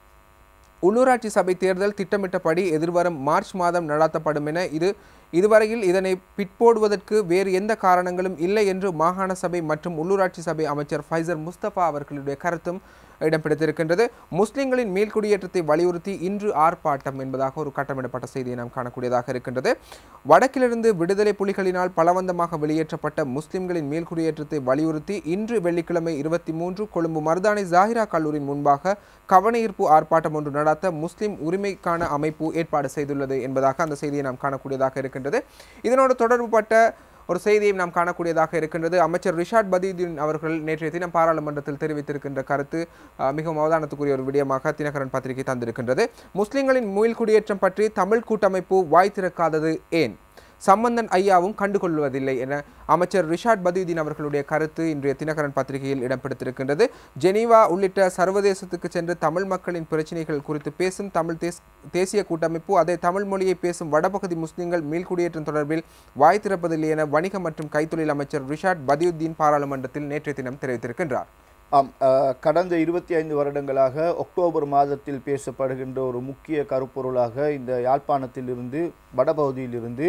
உள்ளூராட்சி சபை தேர்தல் திட்டமிட்டபடி எதிர்வரும் மார்ச் மாதம் நடாத்தப்படும் என இது இதுவரையில் இதனை பிற்போடுவதற்கு வேறு எந்த காரணங்களும் இல்லை என்று மாகாண சபை மற்றும் உள்ளூராட்சி சபை அமைச்சர் ஃபைசர் முஸ்தபா அவர்களுடைய கருத்தும் இடம் பிடித்திருக்கின்றது முஸ்லிம்களின் மீள்குடியேற்றத்தை வலியுறுத்தி இன்று ஆர்ப்பாட்டம் என்பதாக ஒரு கட்டமிடப்பட்ட செய்தியை நாம் காணக்கூடியதாக இருக்கின்றது வடக்கிலிருந்து விடுதலை புலிகளினால் பலவந்தமாக வெளியேற்றப்பட்ட முஸ்லிம்களின் மீள்குடியேற்றத்தை வலியுறுத்தி இன்று வெள்ளிக்கிழமை இருபத்தி மூன்று கொழும்பு மருதானை ஜாகிரா கல்லூரியின் முன்பாக கவனஈர்ப்பு ஆர்ப்பாட்டம் ஒன்று நடத்த முஸ்லிம் உரிமைக்கான அமைப்பு ஏற்பாடு செய்துள்ளது என்பதாக அந்த செய்தியை நாம் காணக்கூடியதாக இருக்கின்றது இதனோடு தொடர்புபட்ட ஒரு செய்தியை நாம் காணக்கூடியதாக இருக்கின்றது அமைச்சர் ரிஷாட் பதீதீன் அவர்கள் நேற்றைய தினம் பாராளுமன்றத்தில் தெரிவித்திருக்கின்ற கருத்து அஹ், மிகவும் அவதானத்துக்குரிய ஒரு விடயமாக தினகரன் பத்திரிகை தந்திருக்கின்றது முஸ்லிம்களின் மீள் குடியேற்றம் பற்றி தமிழ் கூட்டமைப்பு வாய் திறக்காதது ஏன் சம்பந்தன் ஐயாவும் கண்டுகொள்வதில்லை என அமைச்சர் ரிஷாட் பதீதீன் அவர்களுடைய கருத்து இன்றைய தினகரன் பத்திரிகையில் இடம்பெடுத்திருக்கின்றது ஜெனீவா உள்ளிட்ட சர்வதேசத்துக்கு சென்று தமிழ் மக்களின் பிரச்சனைகள் குறித்து பேசும் தமிழ் தேஸ் தேசிய கூட்டமைப்பு அதே தமிழ் மொழியை பேசும் வடபகுதி முஸ்லிம்கள் மீள்குடியேற்றம் தொடர்பில் வாய் திறப்பதில்லை என வணிக மற்றும் கைத்தொழில் அமைச்சர் ரிஷாட் பதியுத்தீன் பாராளுமன்றத்தில் நேற்றைய தினம் தெரிவித்திருக்கின்றார் ஆம் அஹ், கடந்த இருபத்தி ஐந்து வருடங்களாக அக்டோபர் மாதத்தில் பேசப்படுகின்ற ஒரு முக்கிய கருப்பொருளாக இந்த யாழ்ப்பாணத்திலிருந்து வடபகுதியிலிருந்து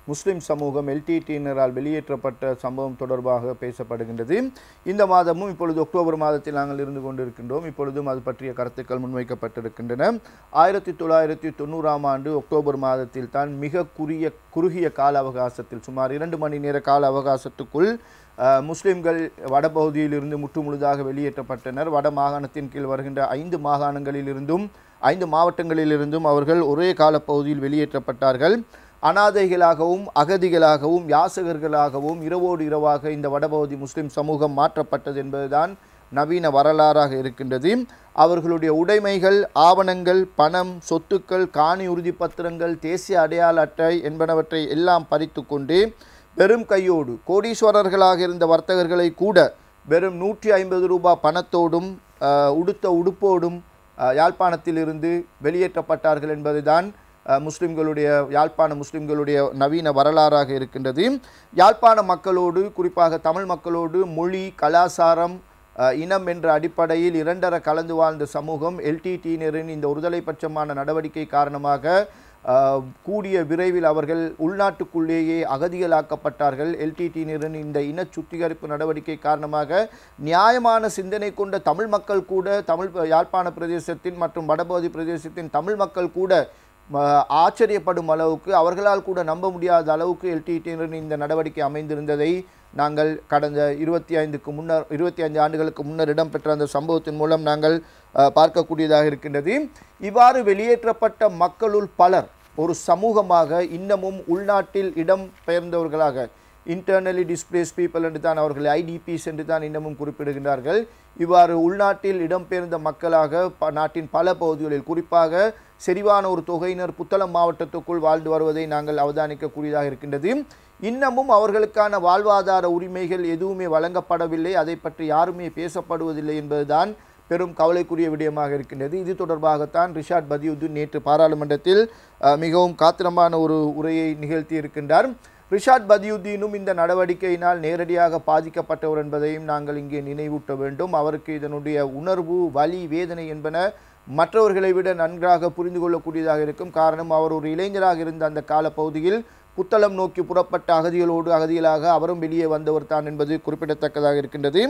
முஸ்லிம் சமூகம் எல்டிடியினரால் வெளியேற்றப்பட்ட சம்பவம் தொடர்பாக பேசப்படுகின்றது இந்த மாதமும் இப்பொழுது அக்டோபர் மாதத்தில் நாங்கள் இருந்து கொண்டிருக்கின்றோம் இப்பொழுதும் அது பற்றிய கருத்துக்கள் முன்வைக்கப்பட்டிருக்கின்றன ஆயிரத்தி தொள்ளாயிரத்தி தொண்ணூறாம் ஆண்டு அக்டோபர் மாதத்தில் தான் மிக குறுகிய குறுகிய கால அவகாசத்தில் சுமார் இரண்டு மணி நேர கால அவகாசத்துக்குள் அஹ், முஸ்லிம்கள் வடபகுதியிலிருந்து முற்றுமுழுதாக வெளியேற்றப்பட்டனர் வட மாகாணத்தின் கீழ் வருகின்ற ஐந்து மாகாணங்களிலிருந்தும் ஐந்து மாவட்டங்களிலிருந்தும் அவர்கள் ஒரே காலப்பகுதியில் வெளியேற்றப்பட்டார்கள் அனாதைகளாகவும் அகதிகளாகவும் யாசகர்களாகவும் இரவோடு இரவாக இந்த வடபகுதி முஸ்லிம் சமூகம் மாற்றப்பட்டது என்பதுதான் நவீன வரலாறாக இருக்கின்றது அவர்களுடைய உடைமைகள் ஆவணங்கள் பணம் சொத்துக்கள் காணி உறுதிப்பத்திரங்கள் தேசிய அடையாள அட்டை என்பனவற்றை எல்லாம் பறித்து கொண்டு வெறும் கையோடு கோடீஸ்வரர்களாக இருந்த வர்த்தகர்களை கூட வெறும் நூற்றி ஐம்பது ரூபாய் பணத்தோடும் அஹ், உடுத்த உடுப்போடும் அஹ், யாழ்ப்பாணத்திலிருந்து வெளியேற்றப்பட்டார்கள் என்பதுதான் அஹ், முஸ்லிம்களுடைய யாழ்ப்பாண முஸ்லிம்களுடைய நவீன வரலாறாக இருக்கின்றது யாழ்ப்பாண மக்களோடு குறிப்பாக தமிழ் மக்களோடு மொழி கலாசாரம் அஹ், இனம் என்ற அடிப்படையில் இரண்டர கலந்து வாழ்ந்த சமூகம் எல்டிடியினரின் இந்த ஒருதலை பட்சமான நடவடிக்கை காரணமாக அஹ், கூடிய விரைவில் அவர்கள் உள்நாட்டுக்குள்ளேயே அகதிகளாக்கப்பட்டார்கள் எல்டிடியினரின் இந்த இன சுத்திகரிப்பு நடவடிக்கை காரணமாக நியாயமான சிந்தனை கொண்ட தமிழ் மக்கள் கூட தமிழ் யாழ்ப்பாண பிரதேசத்தின் மற்றும் வடபகுதி பிரதேசத்தின் தமிழ் மக்கள் கூட ம, ஆச்சரியப்படும் அளவுக்கு அவர்களால் கூட நம்ப முடியாத அளவுக்கு எல்டிடியினரின் இந்த நடவடிக்கை அமைந்திருந்ததை நாங்கள் கடந்த இருபத்தி ஐந்துக்கு முன்னர் இருபத்தி ஐந்து ஆண்டுகளுக்கு முன்னர் இடம்பெற்ற அந்த சம்பவத்தின் மூலம் நாங்கள் அஹ், பார்க்கக்கூடியதாக இருக்கின்றது இவ்வாறு வெளியேற்றப்பட்ட மக்களுள் பலர் ஒரு சமூகமாக இன்னமும் உள்நாட்டில் இடம் பெயர்ந்தவர்களாக இன்டர்னலி டிஸ்பிளேஸ் பீப்பிள் என்று தான் அவர்கள் ஐடிபிஸ் என்று தான் இன்னமும் குறிப்பிடுகின்றார்கள் இவ்வாறு உள்நாட்டில் இடம்பெயர்ந்த மக்களாக ப நாட்டின் பல பகுதிகளில் குறிப்பாக செறிவான ஒரு தொகையினர் புத்தளம் மாவட்டத்துக்குள் வாழ்ந்து வருவதை நாங்கள் அவதானிக்கக்கூடியதாக இருக்கின்றது இன்னமும் அவர்களுக்கான வாழ்வாதார உரிமைகள் எதுவுமே வழங்கப்படவில்லை அதை பற்றி யாருமே பேசப்படுவதில்லை என்பதுதான் பெரும் கவலைக்குரிய விடயமாக இருக்கின்றது இது தொடர்பாகத்தான் ரிஷாட் பதியுddin நேற்று பாராளுமன்றத்தில் அஹ், மிகவும் காத்திரமான ஒரு உரையை நிகழ்த்தி இருக்கின்றார் ரிஷாட் பதியுத்தீனும் இந்த நடவடிக்கையினால் நேரடியாக பாதிக்கப்பட்டவர் என்பதையும் நாங்கள் இங்கே நினைவூட்ட வேண்டும் அவருக்கு இதனுடைய உணர்வு வலி வேதனை என்பன மற்றவர்களை விட நன்றாக புரிந்து கொள்ளக்கூடியதாக இருக்கும் காரணம் அவர் ஒரு இளைஞராக இருந்த அந்த காலப்பகுதியில் புத்தளம் நோக்கி புறப்பட்ட அகதிகளோடு அகதிகளாக அவரும் வெளியே வந்தவர் தான் என்பது குறிப்பிடத்தக்கதாக இருக்கின்றது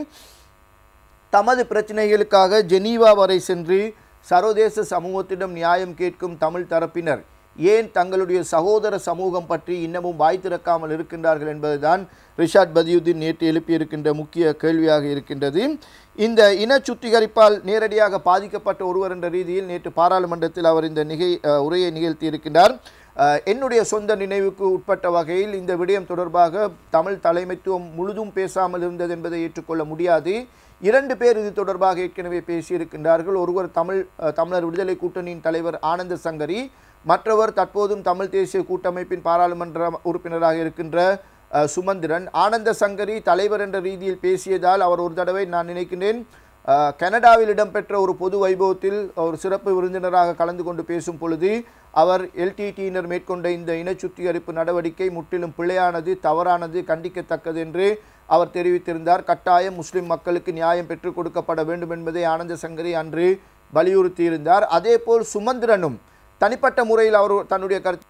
தமது பிரச்சனைகளுக்காக ஜெனீவா வரை சென்று சர்வதேச சமூகத்திடம் நியாயம் கேட்கும் தமிழ் தரப்பினர் ஏன் தங்களுடைய சகோதர சமூகம் பற்றி இன்னமும் வாய் திறக்காமல் இருக்கின்றார்கள் என்பதுதான் ரிஷாட் பதியுddin நேற்று எழுப்பியிருக்கின்ற முக்கிய கேள்வியாக இருக்கின்றது இந்த இன சுத்திகரிப்பால் நேரடியாக பாதிக்கப்பட்ட ஒருவர் என்ற ரீதியில் நேற்று பாராளுமன்றத்தில் அவர் இந்த நிகை அஹ், உரையை நிகழ்த்தி இருக்கின்றார் அஹ், என்னுடைய சொந்த நினைவுக்கு உட்பட்ட வகையில் இந்த விடயம் தொடர்பாக தமிழ் தலைமைத்துவம் முழுதும் பேசாமல் இருந்தது என்பதை ஏற்றுக்கொள்ள முடியாது இரண்டு பேர் இது தொடர்பாக ஏற்கனவே பேசியிருக்கின்றார்கள் ஒருவர் தமிழ் அஹ், தமிழர் விடுதலை கூட்டணியின் தலைவர் ஆனந்த சங்கரி மற்றவர் தற்போதும் தமிழ் தேசிய கூட்டமைப்பின் பாராளுமன்ற உறுப்பினராக இருக்கின்ற அஹ், சுமந்திரன் ஆனந்த சங்கரி தலைவர் என்ற ரீதியில் பேசியதால் அவர் ஒரு தடவை நான் நினைக்கின்றேன் அஹ், கனடாவில் இடம்பெற்ற ஒரு பொது வைபவத்தில் ஒரு சிறப்பு விருந்தினராக கலந்து கொண்டு பேசும் பொழுது அவர் எல்டிடியினர் மேற்கொண்ட இந்த இன சுத்திகரிப்பு நடவடிக்கை முற்றிலும் பிழையானது தவறானது கண்டிக்கத்தக்கது என்று அவர் தெரிவித்திருந்தார் கட்டாயம் முஸ்லிம் மக்களுக்கு நியாயம் பெற்றுக் கொடுக்கப்பட வேண்டும் என்பதை ஆனந்த சங்கரி அன்று வலியுறுத்தியிருந்தார் அதேபோல் சுமந்திரனும் தனிப்பட்ட முறையில் அவர் தன்னுடைய கருத்து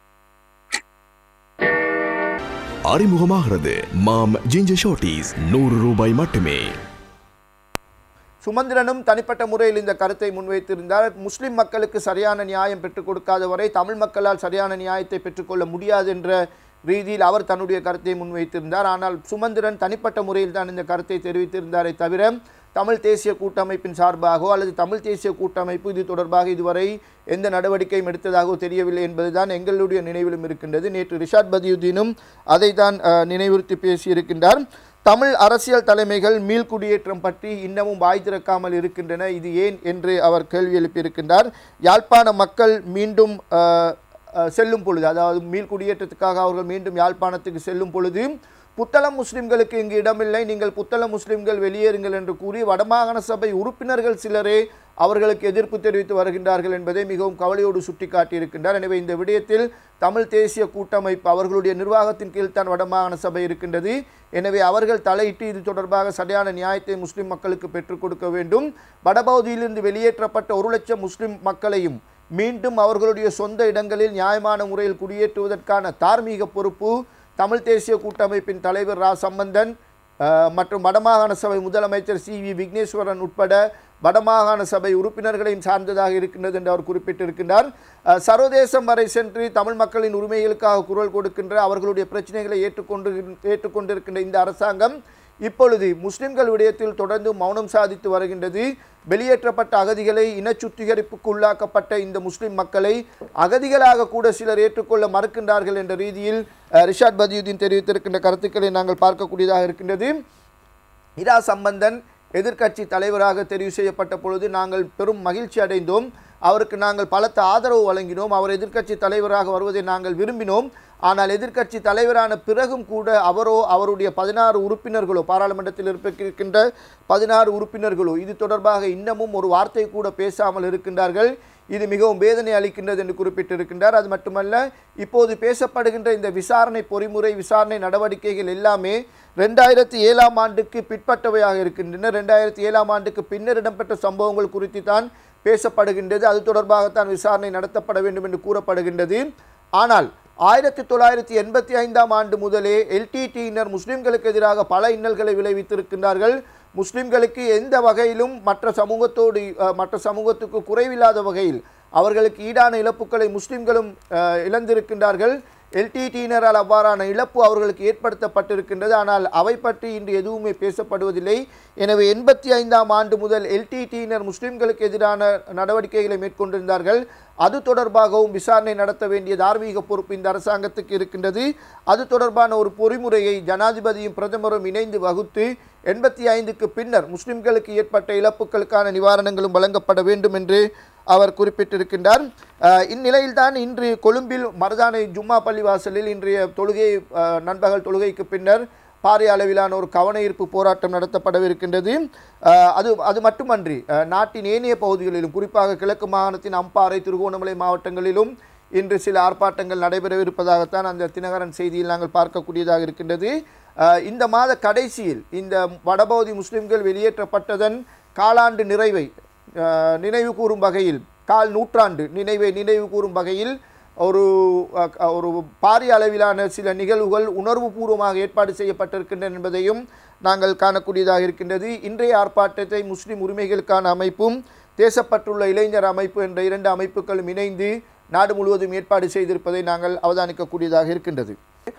அறிமுகமாகிறது மாம் ஜிஞ்சர் ஷார்ட்டீஸ் நூறு ரூபாய் மட்டுமே சுமந்திரனும் தனிப்பட்ட முறையில் இந்த கருத்தை முன்வைத்திருந்தார் முஸ்லிம் மக்களுக்கு சரியான நியாயம் பெற்றுக் கொடுக்காத வரை தமிழ் மக்களால் சரியான நியாயத்தை பெற்றுக்கொள்ள முடியாது என்ற ரீதியில் அவர் தன்னுடைய கருத்தை முன்வைத்திருந்தார் ஆனால் சுமந்திரன் தனிப்பட்ட முறையில் தான் இந்த கருத்தை தெரிவித்திருந்தாரே தவிர தமிழ் தேசிய கூட்டமைப்பின் சார்பாகவோ அல்லது தமிழ் தேசிய கூட்டமைப்பு இது தொடர்பாக இதுவரை எந்த நடவடிக்கையும் எடுத்ததாகவோ தெரியவில்லை என்பதுதான் எங்களுடைய நினைவிலும் இருக்கின்றது நேற்று ரிஷாட் பதியுddinம் அதை தான் அஹ், நினைவுறுத்தி பேசியிருக்கின்றார் தமிழ் அரசியல் தலைமைகள் மீள்குடியேற்றம் பற்றி இன்னமும் வாய் திறக்காமல் இருக்கின்றன இது ஏன் என்று அவர் கேள்வி எழுப்பியிருக்கின்றார் யாழ்ப்பாண மக்கள் மீண்டும் அஹ், அஹ், செல்லும் பொழுது அதாவது மீள்குடியேற்றத்துக்காக அவர்கள் மீண்டும் யாழ்ப்பாணத்துக்கு செல்லும் பொழுது புத்தளம் முஸ்லிம்களுக்கு இங்கு இடமில்லை நீங்கள் புத்தளம் முஸ்லிம்கள் வெளியேறுங்கள் என்று கூறி வடமாகாண சபை உறுப்பினர்கள் சிலரே அவர்களுக்கு எதிர்ப்பு தெரிவித்து வருகின்றார்கள் என்பதை மிகவும் கவலையோடு சுட்டிக்காட்டியிருக்கின்றார் எனவே இந்த விடயத்தில் தமிழ் தேசிய கூட்டமைப்பு அவர்களுடைய நிர்வாகத்தின் கீழ் தான் வடமாகாண சபை இருக்கின்றது எனவே அவர்கள் தலையிட்டு இது தொடர்பாக சரியான நியாயத்தை முஸ்லிம் மக்களுக்கு பெற்றுக் கொடுக்க வேண்டும் வடபகுதியிலிருந்து வெளியேற்றப்பட்ட ஒரு லட்சம் முஸ்லிம் மக்களையும் மீண்டும் அவர்களுடைய சொந்த இடங்களில் நியாயமான முறையில் குடியேற்றுவதற்கான தார்மீக பொறுப்பு தமிழ் தேசிய கூட்டமைப்பின் தலைவர் ரா சம்பந்தன் அஹ், மற்றும் வடமாகாண சபை முதலமைச்சர் சி வி விக்னேஸ்வரன் உட்பட வடமாகாண சபை உறுப்பினர்களையும் சார்ந்ததாக இருக்கின்றது என்று அவர் குறிப்பிட்டிருக்கின்றார் அஹ், சர்வதேசம் வரை சென்று தமிழ் மக்களின் உரிமைகளுக்காக குரல் கொடுக்கின்ற அவர்களுடைய பிரச்சனைகளை ஏற்றுக்கொண்டு ஏற்றுக்கொண்டிருக்கின்ற இந்த அரசாங்கம் இப்பொழுது முஸ்லிம்கள் விடயத்தில் தொடர்ந்து மௌனம் சாதித்து வருகின்றது வெளியேற்றப்பட்ட அகதிகளை இனச்சுத்திகரிப்புக்கு உள்ளாக்கப்பட்ட இந்த முஸ்லிம் மக்களை அகதிகளாக கூட சிலர் ஏற்றுக்கொள்ள மறுக்கின்றார்கள் என்ற ரீதியில் அஹ், ரிஷாட் பதியுதீன் தெரிவித்திருக்கின்ற கருத்துக்களை நாங்கள் பார்க்கக்கூடியதாக இருக்கின்றது இரா சம்பந்தன் எதிர்க்கட்சி தலைவராக தெரிவு செய்யப்பட்ட பொழுது நாங்கள் பெரும் மகிழ்ச்சி அடைந்தோம் அவருக்கு நாங்கள் பலத்த ஆதரவு வழங்கினோம் அவர் எதிர்க்கட்சி தலைவராக வருவதை நாங்கள் விரும்பினோம் ஆனால் எதிர்க்கட்சி தலைவரான பிறகும் கூட அவரோ அவருடைய பதினாறு உறுப்பினர்களோ பாராளுமன்றத்தில் இருக்கின்ற பதினாறு உறுப்பினர்களோ இது தொடர்பாக இன்னமும் ஒரு வார்த்தை கூட பேசாமல் இருக்கின்றார்கள் இது மிகவும் வேதனை அளிக்கின்றது என்று குறிப்பிட்டிருக்கின்றார் அது மட்டுமல்ல இப்போது பேசப்படுகின்ற இந்த விசாரணை பொறிமுறை விசாரணை நடவடிக்கைகள் எல்லாமே ரெண்டாயிரத்தி ஏழாம் ஆண்டுக்கு பிற்பட்டவையாக இருக்கின்றன ரெண்டாயிரத்தி ஏழாம் ஆண்டுக்கு பின்னர் இடம்பெற்ற சம்பவங்கள் குறித்து தான் பேசப்படுகின்றது அது தொடர்பாகத்தான் விசாரணை நடத்தப்பட வேண்டும் என்று கூறப்படுகின்றது ஆனால் ஆயிரத்தி தொள்ளாயிரத்தி எண்பத்தி ஐந்தாம் ஆண்டு முதலே எல்டிடியினர் முஸ்லிம்களுக்கு எதிராக பல இன்னல்களை விளைவித்திருக்கின்றார்கள் முஸ்லிம்களுக்கு எந்த வகையிலும் மற்ற சமூகத்தோடு அஹ், மற்ற சமூகத்துக்கு குறைவில்லாத வகையில் அவர்களுக்கு ஈடான இழப்புகளை முஸ்லிம்களும் அஹ், இழந்திருக்கின்றார்கள் எல்டிடியினரால் அவ்வாறான இழப்பு அவர்களுக்கு ஏற்படுத்தப்பட்டிருக்கின்றது ஆனால் அவை பற்றி இன்று எதுவுமே பேசப்படுவதில்லை எனவே எண்பத்தி ஐந்தாம் ஆண்டு முதல் எல்டிடியினர் முஸ்லிம்களுக்கு எதிரான நடவடிக்கைகளை மேற்கொண்டிருந்தார்கள் அது தொடர்பாகவும் விசாரணை நடத்த வேண்டிய தார்மீக பொறுப்பு இந்த அரசாங்கத்துக்கு இருக்கின்றது அது தொடர்பான ஒரு பொறிமுறையை ஜனாதிபதியும் பிரதமரும் இணைந்து வகுத்து எண்பத்தி ஐந்துக்கு பின்னர் முஸ்லிம்களுக்கு ஏற்பட்ட இழப்புகளுக்கான நிவாரணங்களும் வழங்கப்பட வேண்டும் என்று அவர் குறிப்பிட்டிருக்கின்றார் அஹ், இந்நிலையில்தான் இன்று கொழும்பில் மருதானை ஜும்மா பள்ளிவாசலில் இன்றைய தொழுகை அஹ், நண்பகல் தொழுகைக்கு பின்னர் பாரிய அளவிலான ஒரு கவன ஈர்ப்பு போராட்டம் நடத்தப்படவிருக்கின்றது அஹ், அது அது மட்டுமன்றி அஹ், நாட்டின் ஏனைய பகுதிகளிலும் குறிப்பாக கிழக்கு மாகாணத்தின் அம்பாறை திருகோணமலை மாவட்டங்களிலும் இன்று சில ஆர்ப்பாட்டங்கள் நடைபெறவிருப்பதாகத்தான் அந்த தினகரன் செய்தியில் நாங்கள் பார்க்கக்கூடியதாக இருக்கின்றது அஹ், இந்த மாத கடைசியில் இந்த வடபகுதி முஸ்லிம்கள் வெளியேற்றப்பட்டதன் காலாண்டு நிறைவை அஹ், நினைவு கூறும் வகையில் கால் நூற்றாண்டு நினைவை நினைவு கூறும் வகையில் ஒரு அஹ், ஒரு பாரிய அளவிலான சில நிகழ்வுகள் உணர்வுபூர்வமாக ஏற்பாடு செய்யப்பட்டிருக்கின்றன என்பதையும் நாங்கள் காணக்கூடியதாக இருக்கின்றது இன்றைய ஆர்ப்பாட்டத்தை முஸ்லிம் உரிமைகளுக்கான அமைப்பும் தேசப்பட்டுள்ள இளைஞர் அமைப்பு என்ற இரண்டு அமைப்புகளும் இணைந்து நாடு முழுவதும் ஏற்பாடு செய்திருப்பதை நாங்கள் அவதானிக்கக்கூடியதாக இருக்கின்றது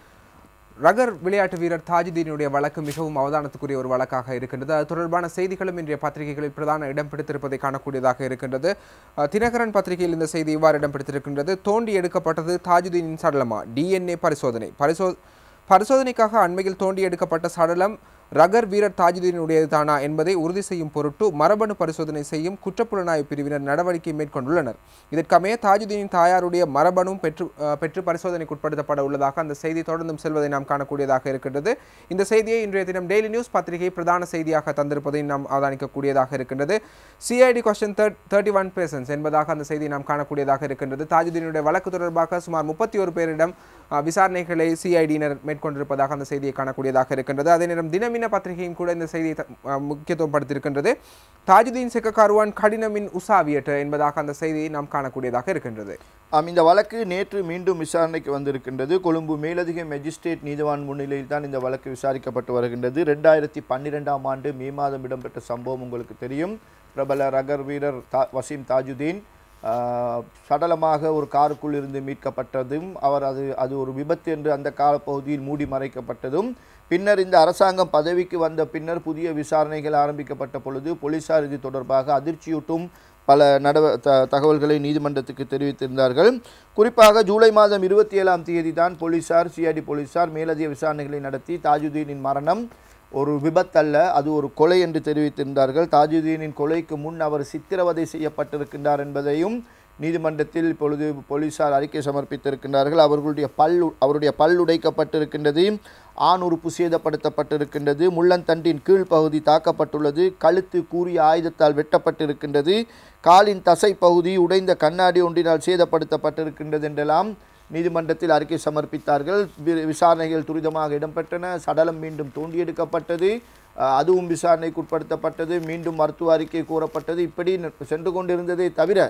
ரகர் விளையாட்டு வீரர் தாஜுதீனுடைய வழக்கு மிகவும் அவதானத்துக்குரிய ஒரு வழக்காக இருக்கின்றது அது தொடர்பான செய்திகளும் இன்றைய பத்திரிகைகளில் பிரதான இடம் பிடித்திருப்பதை காணக்கூடியதாக இருக்கின்றது அஹ், தினகரன் பத்திரிகையில் இந்த செய்தி இவ்வாறு இடம் பிடித்திருக்கின்றது தோண்டி எடுக்கப்பட்டது தாஜுதீனின் சடலமா டிஎன்ஏ பரிசோதனை பரிசோ பரிசோதனைக்காக அண்மையில் தோண்டி எடுக்கப்பட்ட சடலம் ரகர் வீரர் தாஜுதீனுடையது தானா என்பதை உறுதி செய்யும் பொருட்டு மரபணு பரிசோதனை செய்யும் குற்றப்புலனாய்வு பிரிவினர் நடவடிக்கை மேற்கொண்டுள்ளனர் இதற்கமைய தாஜுதீனின் தாயாருடைய மரபணும் பெற்று அஹ், பெற்று பரிசோதனைக்கு உட்படுத்தப்பட உள்ளதாக அந்த செய்தி தொடர்ந்தும் செல்வதை நாம் காணக்கூடியதாக இருக்கின்றது இந்த செய்தியை இன்றைய தினம் டெய்லி நியூஸ் பத்திரிகை பிரதான செய்தியாக தந்திருப்பதை நாம் அவதானிக்கக்கூடியதாக இருக்கின்றது CID question thirty one persons என்பதாக அந்த செய்தியை நாம் காணக்கூடியதாக இருக்கின்றது தாஜுதீனுடைய வழக்கு தொடர்பாக சுமார் முப்பத்தி ஒரு பேரிடம் அஹ், விசாரணைகளை சிஐடியினர் மேற்கொண்டிருப்பதாக அந்த செய்தியை காணக்கூடியதாக இருக்கின்றது அதே நேரம் தினமின பத்திரிகையும் கூட இந்த செய்தியை த- அஹ், முக்கியத்துவம் படுத்தியிருக்கின்றது தாஜுதீன் செக்கக்காருவான் கடினமின் உசாவியட் என்பதாக அந்த செய்தியை நாம் காணக்கூடியதாக இருக்கின்றது ஆம் இந்த வழக்கு நேற்று மீண்டும் விசாரணைக்கு வந்திருக்கின்றது கொழும்பு மேலதிக மெஜிஸ்ட்ரேட் நீதிவான் முன்னிலையில் தான் இந்த வழக்கு விசாரிக்கப்பட்டு வருகின்றது ரெண்டாயிரத்தி பன்னிரெண்டாம் ஆண்டு மே மாதம் இடம்பெற்ற சம்பவம் உங்களுக்கு தெரியும் பிரபல ரகர் வீரர் தா வசீம் தாஜுதீன் ஆஹ், சடலமாக ஒரு காருக்குள் இருந்து மீட்கப்பட்டதும் அவர் அது அது ஒரு விபத்து என்று அந்த காலப்பகுதியில் மூடி மறைக்கப்பட்டதும் பின்னர் இந்த அரசாங்கம் பதவிக்கு வந்த பின்னர் புதிய விசாரணைகள் ஆரம்பிக்கப்பட்ட பொழுது போலீசார் இது தொடர்பாக அதிர்ச்சியூட்டும் பல நடவ த தகவல்களை நீதிமன்றத்துக்கு தெரிவித்திருந்தார்கள் குறிப்பாக ஜூலை மாதம் இருபத்தி ஏழாம் தேதி தான் போலீசார் சிஐடி போலீசார் மேலதிக விசாரணைகளை நடத்தி தாஜுதீனின் மரணம் ஒரு விபத்தல்ல அது ஒரு கொலை என்று தெரிவித்திருந்தார்கள் தாஜுதீனின் கொலைக்கு முன் அவர் சித்திரவதை செய்யப்பட்டிருக்கின்றார் என்பதையும் நீதிமன்றத்தில் இப்பொழுது போலீசார் அறிக்கை சமர்ப்பித்திருக்கின்றார்கள் அவர்களுடைய பல் அவருடைய பல் உடைக்கப்பட்டிருக்கின்றது ஆண் உறுப்பு சேதப்படுத்தப்பட்டிருக்கின்றது முள்ளந்தண்டின் கீழ்ப்பகுதி தாக்கப்பட்டுள்ளது கழுத்து கூறிய ஆயுதத்தால் வெட்டப்பட்டிருக்கின்றது காலின் தசை பகுதி உடைந்த கண்ணாடி ஒன்றினால் சேதப்படுத்தப்பட்டிருக்கின்றது என்றெல்லாம் நீதிமன்றத்தில் அறிக்கை சமர்ப்பித்தார்கள் வி- விசாரணைகள் துரிதமாக இடம்பெற்றன சடலம் மீண்டும் தோண்டி எடுக்கப்பட்டது அஹ், அதுவும் விசாரணைக்கு உட்படுத்தப்பட்டது மீண்டும் மருத்துவ அறிக்கை கூறப்பட்டது இப்படி ந- சென்று கொண்டிருந்ததே தவிர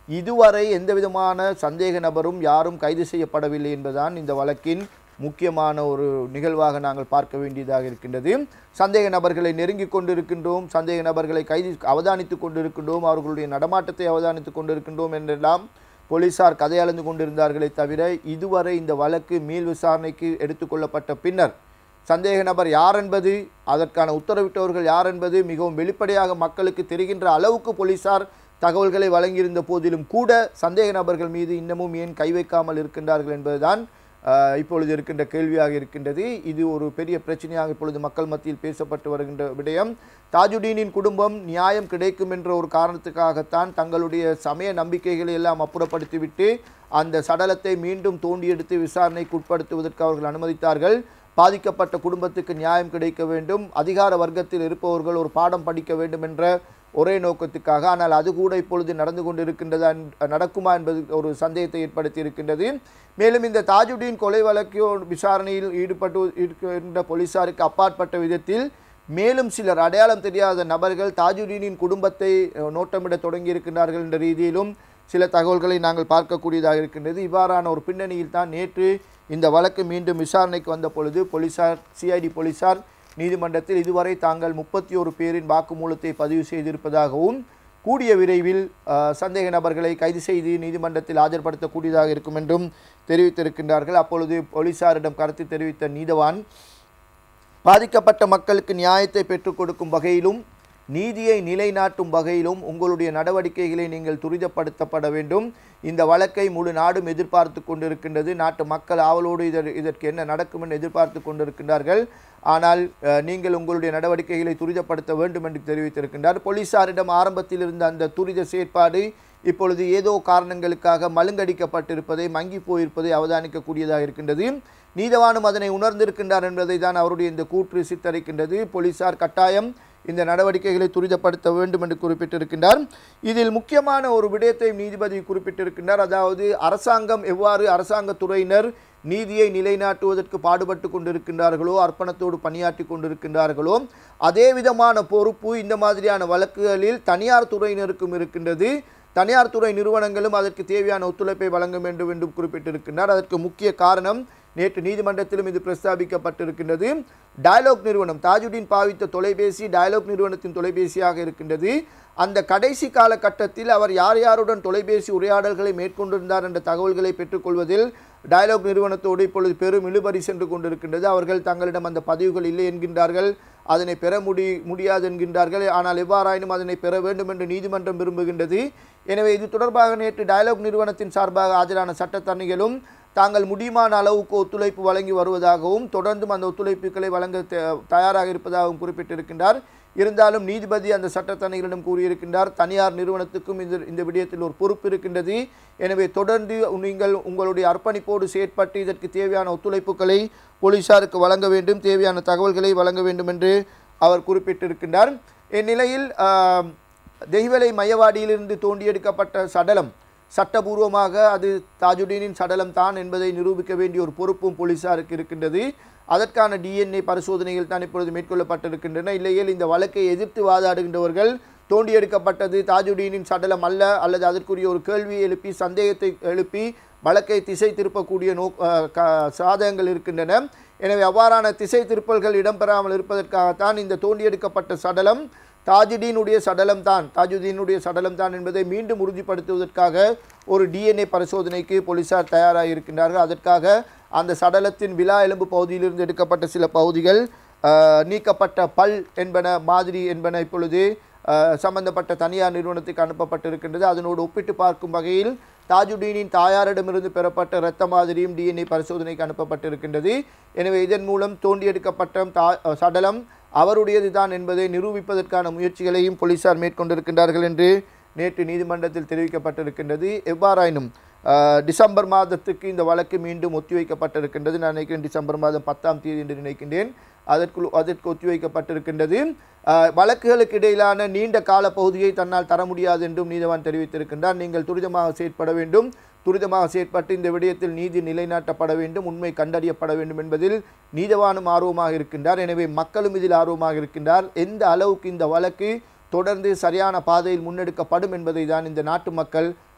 இதுவரை எந்தவிதமான சந்தேக நபரும் யாரும் கைது செய்யப்படவில்லை என்பதுதான் இந்த வழக்கின் முக்கியமான ஒரு நிகழ்வாக நாங்கள் பார்க்க வேண்டியதாக இருக்கின்றது சந்தேக நபர்களை நெருங்கிக் கொண்டிருக்கின்றோம் சந்தேக நபர்களை கைது அவதானித்துக் கொண்டிருக்கின்றோம் அவர்களுடைய நடமாட்டத்தை அவதானித்துக் கொண்டிருக்கின்றோம் என்றெல்லாம் போலீசார் கதையளந்து கொண்டிருந்தார்களே தவிர இதுவரை இந்த வழக்கு மீள் விசாரணைக்கு எடுத்துக்கொள்ளப்பட்ட பின்னர் சந்தேக நபர் யார் என்பது அதற்கான உத்தரவிட்டவர்கள் யார் என்பது மிகவும் வெளிப்படையாக மக்களுக்கு தெரிகின்ற அளவுக்கு போலீசார் தகவல்களை வழங்கியிருந்த போதிலும் கூட சந்தேக நபர்கள் மீது இன்னமும் ஏன் கை வைக்காமல் இருக்கின்றார்கள் என்பதுதான் ஆஹ், இப்பொழுது இருக்கின்ற கேள்வியாக இருக்கின்றது இது ஒரு பெரிய பிரச்சனையாக இப்பொழுது மக்கள் மத்தியில் பேசப்பட்டு வருகின்ற விடயம் தாஜுடீனின் குடும்பம் நியாயம் கிடைக்கும் என்ற ஒரு காரணத்துக்காகத்தான் தங்களுடைய சமய நம்பிக்கைகளை எல்லாம் அப்புறப்படுத்திவிட்டு அந்த சடலத்தை மீண்டும் தோண்டி எடுத்து விசாரணைக்கு உட்படுத்துவதற்கு அவர்கள் அனுமதித்தார்கள் பாதிக்கப்பட்ட குடும்பத்துக்கு நியாயம் கிடைக்க வேண்டும் அதிகார வர்க்கத்தில் இருப்பவர்கள் ஒரு பாடம் படிக்க வேண்டும் என்ற ஒரே நோக்கத்துக்காக ஆனால் அது கூட இப்பொழுது நடந்து கொண்டிருக்கின்றதா என்- நடக்குமா என்பது ஒரு சந்தேகத்தை ஏற்படுத்தி இருக்கின்றது மேலும் இந்த தாஜுடீன் கொலை வழக்கு விசாரணையில் ஈடுபட்டு இருக்கின்ற போலீசாருக்கு அப்பாற்பட்ட விதத்தில் மேலும் சிலர் அடையாளம் தெரியாத நபர்கள் தாஜுடீனின் குடும்பத்தை அஹ், நோட்டமிட தொடங்கி இருக்கின்றார்கள் என்ற ரீதியிலும் சில தகவல்களை நாங்கள் பார்க்கக்கூடியதாக இருக்கின்றது இவ்வாறான ஒரு பின்னணியில் தான் நேற்று இந்த வழக்கு மீண்டும் விசாரணைக்கு வந்த பொழுது போலீசார் சிஐடி போலீசார் நீதிமன்றத்தில் இதுவரை தாங்கள் முப்பத்தி ஒரு பேரின் வாக்குமூலத்தை பதிவு செய்திருப்பதாகவும் கூடிய விரைவில் அஹ், சந்தேக நபர்களை கைது செய்து நீதிமன்றத்தில் ஆஜர்படுத்தக்கூடியதாக இருக்கும் என்றும் தெரிவித்திருக்கின்றார்கள் அப்பொழுது போலீசாரிடம் கருத்து தெரிவித்த நீதவான் பாதிக்கப்பட்ட மக்களுக்கு நியாயத்தை பெற்றுக் கொடுக்கும் வகையிலும் நீதியை நிலைநாட்டும் வகையிலும் உங்களுடைய நடவடிக்கைகளை நீங்கள் துரிதப்படுத்தப்பட வேண்டும் இந்த வழக்கை முழு நாடும் எதிர்பார்த்து கொண்டிருக்கின்றது நாட்டு மக்கள் ஆவலோடு இதற் இதற்கு என்ன நடக்கும் என்று எதிர்பார்த்து கொண்டிருக்கின்றார்கள் ஆனால் அஹ், நீங்கள் உங்களுடைய நடவடிக்கைகளை துரிதப்படுத்த வேண்டும் என்று தெரிவித்திருக்கின்றார் போலீசாரிடம் ஆரம்பத்தில் இருந்த அந்த துரித செயற்பாடு இப்பொழுது ஏதோ காரணங்களுக்காக மழுங்கடிக்கப்பட்டிருப்பதை மங்கி போயிருப்பதை அவதானிக்கக்கூடியதாக இருக்கின்றது நீதவானும் அதனை உணர்ந்திருக்கின்றார் என்பதை தான் அவருடைய இந்த கூற்று சித்தரிக்கின்றது போலீசார் கட்டாயம் இந்த நடவடிக்கைகளை துரிதப்படுத்த வேண்டும் என்று குறிப்பிட்டிருக்கின்றார் இதில் முக்கியமான ஒரு விடயத்தை நீதிபதி குறிப்பிட்டிருக்கின்றார் அதாவது அரசாங்கம் எவ்வாறு அரசாங்கத் துறையினர் நீதியை நிலைநாட்டுவதற்கு பாடுபட்டு கொண்டிருக்கின்றார்களோ அர்ப்பணத்தோடு பணியாற்றி கொண்டிருக்கின்றார்களோ அதே விதமான பொறுப்பு இந்த மாதிரியான வழக்குகளில் தனியார் துறையினருக்கும் இருக்கின்றது தனியார் துறை நிறுவனங்களும் அதற்கு தேவையான ஒத்துழைப்பை வழங்க வேண்டும் என்றும் குறிப்பிட்டிருக்கின்றார் அதற்கு முக்கிய காரணம் நேற்று நீதிமன்றத்திலும் இது பிரஸ்தாபிக்கப்பட்டிருக்கின்றது டயலாக் நிறுவனம் தாஜுடீன் பாவித்த தொலைபேசி டயலாக் நிறுவனத்தின் தொலைபேசியாக இருக்கின்றது அந்த கடைசி காலகட்டத்தில் அவர் யார் யாருடன் தொலைபேசி உரையாடல்களை மேற்கொண்டிருந்தார் என்ற தகவல்களை பெற்றுக்கொள்வதில் டயலாக் நிறுவனத்தோடு இப்பொழுது பெரும் இழுபறி சென்று கொண்டிருக்கின்றது அவர்கள் தங்களிடம் அந்த பதிவுகள் இல்லை என்கின்றார்கள் அதனை பெற முடி முடியாது என்கின்றார்கள் ஆனால் எவ்வாறாயினும் அதனை பெற வேண்டும் என்று நீதிமன்றம் விரும்புகின்றது எனவே இது தொடர்பாக நேற்று டயலாக் நிறுவனத்தின் சார்பாக ஆஜரான சட்டத்தரணிகளும் தாங்கள் முடியுமான அளவுக்கு ஒத்துழைப்பு வழங்கி வருவதாகவும் தொடர்ந்தும் அந்த ஒத்துழைப்புகளை வழங்க த- தயாராக இருப்பதாகவும் குறிப்பிட்டிருக்கின்றார் இருந்தாலும் நீதிபதி அந்த சட்டத்தரணிகளிடம் கூறியிருக்கின்றார் தனியார் நிறுவனத்துக்கும் இந்த இந்த விடயத்தில் ஒரு பொறுப்பு இருக்கின்றது எனவே தொடர்ந்து நீங்கள் உங்களுடைய அர்ப்பணிப்போடு செயற்பட்டு இதற்கு தேவையான ஒத்துழைப்புகளை போலீசாருக்கு வழங்க வேண்டும் தேவையான தகவல்களை வழங்க வேண்டும் என்று அவர் குறிப்பிட்டிருக்கின்றார் இந்நிலையில் ஆம், தெய்வலை மையவாடியிலிருந்து தோண்டியெடுக்கப்பட்ட சடலம் சட்டபூர்வமாக அது தாஜுடீனின் சடலம் தான் என்பதை நிரூபிக்க வேண்டிய ஒரு பொறுப்பும் போலீசாருக்கு இருக்கின்றது அதற்கான டிஎன்ஏ பரிசோதனைகள் தான் இப்பொழுது மேற்கொள்ளப்பட்டிருக்கின்றன இல்லையேல் இந்த வழக்கை எதிர்த்து வாதாடுகின்றவர்கள் தோண்டி எடுக்கப்பட்டது தாஜுடீனின் சடலம் அல்ல அல்லது அதற்குரிய ஒரு கேள்வியை எழுப்பி சந்தேகத்தை எழுப்பி வழக்கை திசை திருப்பக்கூடிய நோ அஹ் க- சாதகங்கள் இருக்கின்றன எனவே அவ்வாறான திசை திருப்பல்கள் இடம்பெறாமல் இருப்பதற்காகத்தான் இந்த தோண்டி எடுக்கப்பட்ட சடலம் தாஜுடீனுடைய சடலம் தான் தாஜுதீனுடைய சடலம் தான் என்பதை மீண்டும் உறுதிப்படுத்துவதற்காக ஒரு டிஎன்ஏ பரிசோதனைக்கு போலீசார் தயாராக இருக்கின்றார்கள் அதற்காக அந்த சடலத்தின் விழா எலும்பு பகுதியிலிருந்து எடுக்கப்பட்ட சில பகுதிகள் ஆஹ், நீக்கப்பட்ட பல் என்பன மாதிரி என்பன இப்பொழுது ஆஹ், சம்பந்தப்பட்ட தனியார் நிறுவனத்துக்கு அனுப்பப்பட்டிருக்கின்றது அதனோடு ஒப்பிட்டு பார்க்கும் வகையில் தாஜுடீனின் தாயாரிடமிருந்து பெறப்பட்ட இரத்த மாதிரியும் டிஎன்ஏ பரிசோதனைக்கு அனுப்பப்பட்டிருக்கின்றது எனவே இதன் மூலம் தோண்டி எடுக்கப்பட்ட தா சடலம் அவருடையது தான் என்பதை நிரூபிப்பதற்கான முயற்சிகளையும் போலீசார் மேற்கொண்டிருக்கின்றார்கள் என்று நேற்று நீதிமன்றத்தில் தெரிவிக்கப்பட்டிருக்கின்றது எவ்வாறாயினும் ஆஹ், டிசம்பர் மாதத்துக்கு இந்த வழக்கு மீண்டும் ஒத்திவைக்கப்பட்டிருக்கின்றது நான் நினைக்கிறேன் டிசம்பர் மாதம் பத்தாம் தேதி என்று நினைக்கின்றேன் அதற்குள் அதற்கு ஒத்திவைக்கப்பட்டிருக்கின்றது ஆஹ், வழக்குகளுக்கு இடையிலான நீண்ட கால பகுதியை தன்னால் தர முடியாது என்றும் நீதவான் தெரிவித்திருக்கின்றார் நீங்கள் துரிதமாக செயற்பட வேண்டும் துரிதமாக செயற்பட்டு இந்த விடயத்தில் நீதி நிலைநாட்டப்பட வேண்டும் உண்மை கண்டறியப்பட வேண்டும் என்பதில் நீதவானும் ஆர்வமாக இருக்கின்றார் எனவே மக்களும் இதில் ஆர்வமாக இருக்கின்றார் எந்த அளவுக்கு இந்த வழக்கு தொடர்ந்து சரியான பாதையில் முன்னெடுக்கப்படும் என்பதை தான் இந்த நாட்டு மக்கள்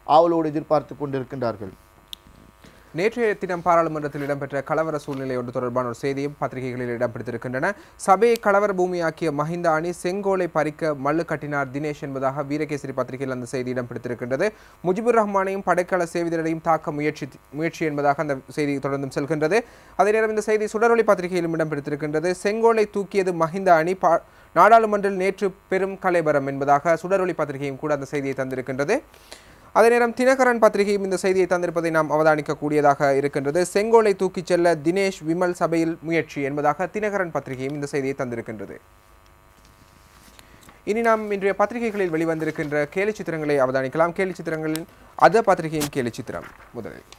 ஆவலோடு எதிர்பார்த்து கொண்டிருக்கின்றார்கள் நேற்றைய தினம் பாராளுமன்றத்தில் இடம்பெற்ற கலவர சூழ்நிலை ஒன்று தொடர்பான ஒரு செய்தியும் பத்திரிகைகளில் இடம்பெடுத்திருக்கின்றன சபையை கலவர பூமியாக்கிய மஹிந்த அணி செங்கோலை பறிக்க மல்லு கட்டினார் தினேஷ் என்பதாக வீரகேசரி பத்திரிகையில் அந்த செய்தி இடம்பெடுத்திருக்கின்றது முஜிபுர் ரஹ்மானையும் படைக்கல சேவிதரையும் தாக்க முயற்சி முயற்சி என்பதாக அந்த செய்தி தொடர்ந்தும் செல்கின்றது அதே நேரம் இந்த செய்தி சுடரொளி பத்திரிகையிலும் இடம்பெடுத்திருக்கின்றது செங்கோலை தூக்கியது மஹிந்த அணி பா நாடாளுமன்றில் நேற்று பெரும் கலைபரம் என்பதாக சுடரொளி பத்திரிகையும் கூட அந்த செய்தியை தந்திருக்கின்றது அதே நேரம் தினகரன் பத்திரிகையும் இந்த செய்தியை தந்திருப்பதை நாம் அவதானிக்கக்கூடியதாக இருக்கின்றது செங்கோலை தூக்கிச் செல்ல தினேஷ் விமல் சபையில் முயற்சி என்பதாக தினகரன் பத்திரிகையும் இந்த செய்தியை தந்திருக்கின்றது இனி நாம் இன்றைய பத்திரிகைகளில் வெளிவந்திருக்கின்ற கேலி சித்திரங்களை அவதானிக்கலாம் கேலி சித்திரங்களில் அத பத்திரிகையின் கேலி சித்திரம் முதலில்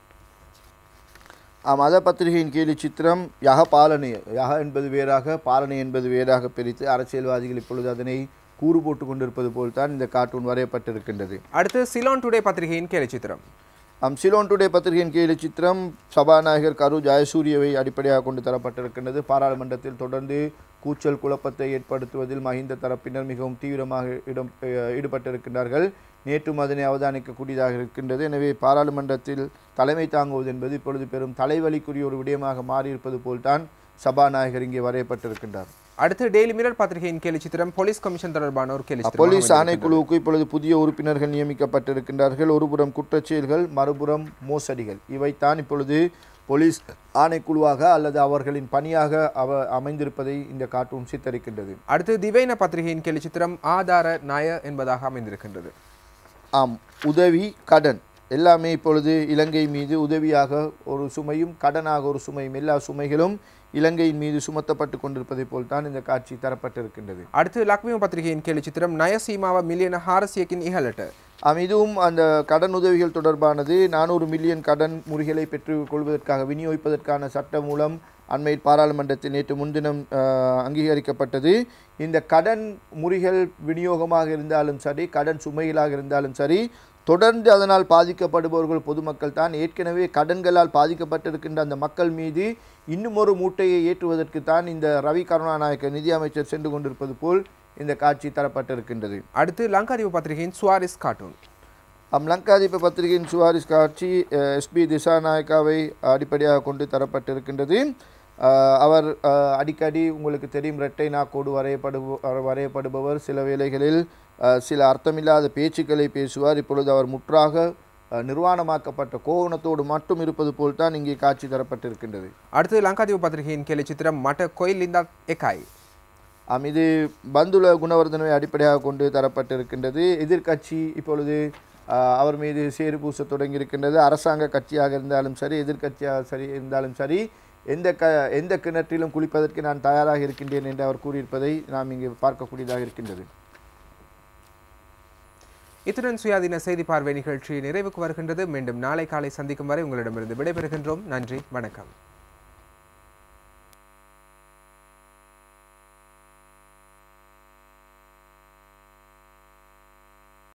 மத பத்திரிகையின் கேலி சித்திரம் யக பாலனை யக என்பது வேறாக பாலனை என்பது வேறாக பிரித்து அரசியல்வாதிகள் இப்பொழுது அதனை கூறு போட்டு கொண்டிருப்பது போல்தான் இந்த கார்ட்டூன் வரையப்பட்டிருக்கின்றது அடுத்து சிலான் டுடே பத்திரிகையின் கேலி சித்திரம் அம் சிலோன் டுடே பத்திரிகையின் கேலி சித்திரம் சபாநாயகர் கரு ஜெயசூரியவை அடிப்படையாக கொண்டு தரப்பட்டிருக்கின்றது பாராளுமன்றத்தில் தொடர்ந்து கூச்சல் குழப்பத்தை ஏற்படுத்துவதில் மஹிந்த தரப்பினர் மிகவும் தீவிரமாக இடம் அஹ், ஈடுபட்டிருக்கின்றார்கள் நேற்றும் அதனை அவதானிக்கக்கூடியதாக இருக்கின்றது எனவே பாராளுமன்றத்தில் தலைமை தாங்குவது என்பது இப்பொழுது பெரும் தலைவலிக்குரிய ஒரு விடயமாக மாறியிருப்பது போல்தான் சபாநாயகர் இங்கே வரையப்பட்டிருக்கின்றார் அடுத்து டெய்லி மிரர் பத்திரிகையின் கேலி சித்திரம் போலீஸ் கமிஷன் தொடர்பான ஒரு கேலி சித்திரம் போலீஸ் ஆணைக்குழுவுக்கு இப்பொழுது புதிய உறுப்பினர்கள் நியமிக்கப்பட்டிருக்கின்றார்கள் ஒருபுறம் குற்றச்செயல்கள் மறுபுறம் மோசடிகள் இவைத்தான் இப்பொழுது போலீஸ் ஆணைக்குழுவாக அல்லது அவர்களின் பணியாக அவ அமைந்திருப்பதை இந்த கார்ட்டூன் சித்தரிக்கின்றது அடுத்து திவைன பத்திரிகையின் கேலி சித்திரம் ஆதார நய என்பதாக அமைந்திருக்கின்றது ஆம் உதவி கடன் எல்லாமே இப்பொழுது இலங்கை மீது உதவியாக ஒரு சுமையும் கடனாக ஒரு சுமையும் எல்லா சுமைகளும் இலங்கையின் மீது சுமத்தப்பட்டு கொண்டிருப்பதை போல்தான் இந்த காட்சி தரப்பட்டிருக்கின்றது அடுத்து லக்ஷ்மி பத்திரிகையின் கேலி சித்திரம் நயசீமாவ மில்லியன ஹாரசியக்கின் இகலட்டு ஆம் இதுவும் அந்த கடன் உதவிகள் தொடர்பானது நானூறு மில்லியன் கடன் முறிகளை பெற்றுக் கொள்வதற்காக விநியோகிப்பதற்கான சட்ட மூலம் அண்மையில் பாராளுமன்றத்தில் நேற்று முன்தினம் அஹ், அங்கீகரிக்கப்பட்டது இந்த கடன் முறிகள் விநியோகமாக இருந்தாலும் சரி கடன் சுமைகளாக இருந்தாலும் சரி தொடர்ந்து அதனால் பாதிக்கப்படுபவர்கள் பொதுமக்கள் தான் ஏற்கனவே கடன்களால் பாதிக்கப்பட்டிருக்கின்ற அந்த மக்கள் மீது இன்னும் ஒரு மூட்டையை ஏற்றுவதற்கு தான் இந்த ரவி கருணாநாயக்க நிதி அமைச்சர் சென்று கொண்டிருப்பது போல் இந்த காட்சி தரப்பட்டிருக்கின்றது அடுத்து லங்காதீப பத்திரிகையின் சுவாரிஸ் கார்ட்டூன் அம் லங்காதீப பத்திரிகையின் சுவாரிஸ் காட்சி எஸ்பி திசாநாயக்காவை அடிப்படையாக கொண்டு தரப்பட்டிருக்கின்றது அஹ், அவர் அஹ், அடிக்கடி உங்களுக்கு தெரியும் இரட்டை நாக்கோடு வரையப்படு வரையப்படுபவர் சில வேளைகளில் அஹ், சில அர்த்தமில்லாத பேச்சுக்களை பேசுவார் இப்பொழுது அவர் முற்றாக அஹ், நிர்வாணமாக்கப்பட்ட கோவணத்தோடு மட்டும் இருப்பது போல்தான் இங்கே காட்சி தரப்பட்டிருக்கின்றது அடுத்து லங்காதீப பத்திரிகையின் கேலி சித்திரம் மட்ட கோயிலிந்தா எக்காய் ஆம் இது பந்துல குணவர்தனவை அடிப்படையாக கொண்டு தரப்பட்டிருக்கின்றது எதிர்க்கட்சி இப்பொழுது ஆஹ், அவர் மீது சேறு பூச தொடங்கியிருக்கின்றது அரசாங்க கட்சியாக இருந்தாலும் சரி எதிர்க்கட்சியாக சரி இருந்தாலும் சரி எந்த க எந்த கிணற்றிலும் குளிப்பதற்கு நான் தயாராக இருக்கின்றேன் என்று அவர் கூறியிருப்பதை நாம் இங்கு பார்க்கக்கூடியதாக இருக்கின்றது இத்துடன் சுயாதீன செய்தி பார்வை நிகழ்ச்சி நிறைவுக்கு வருகின்றது மீண்டும் நாளை காலை சந்திக்கும் வரை உங்களிடமிருந்து விடைபெறுகின்றோம் நன்றி வணக்கம்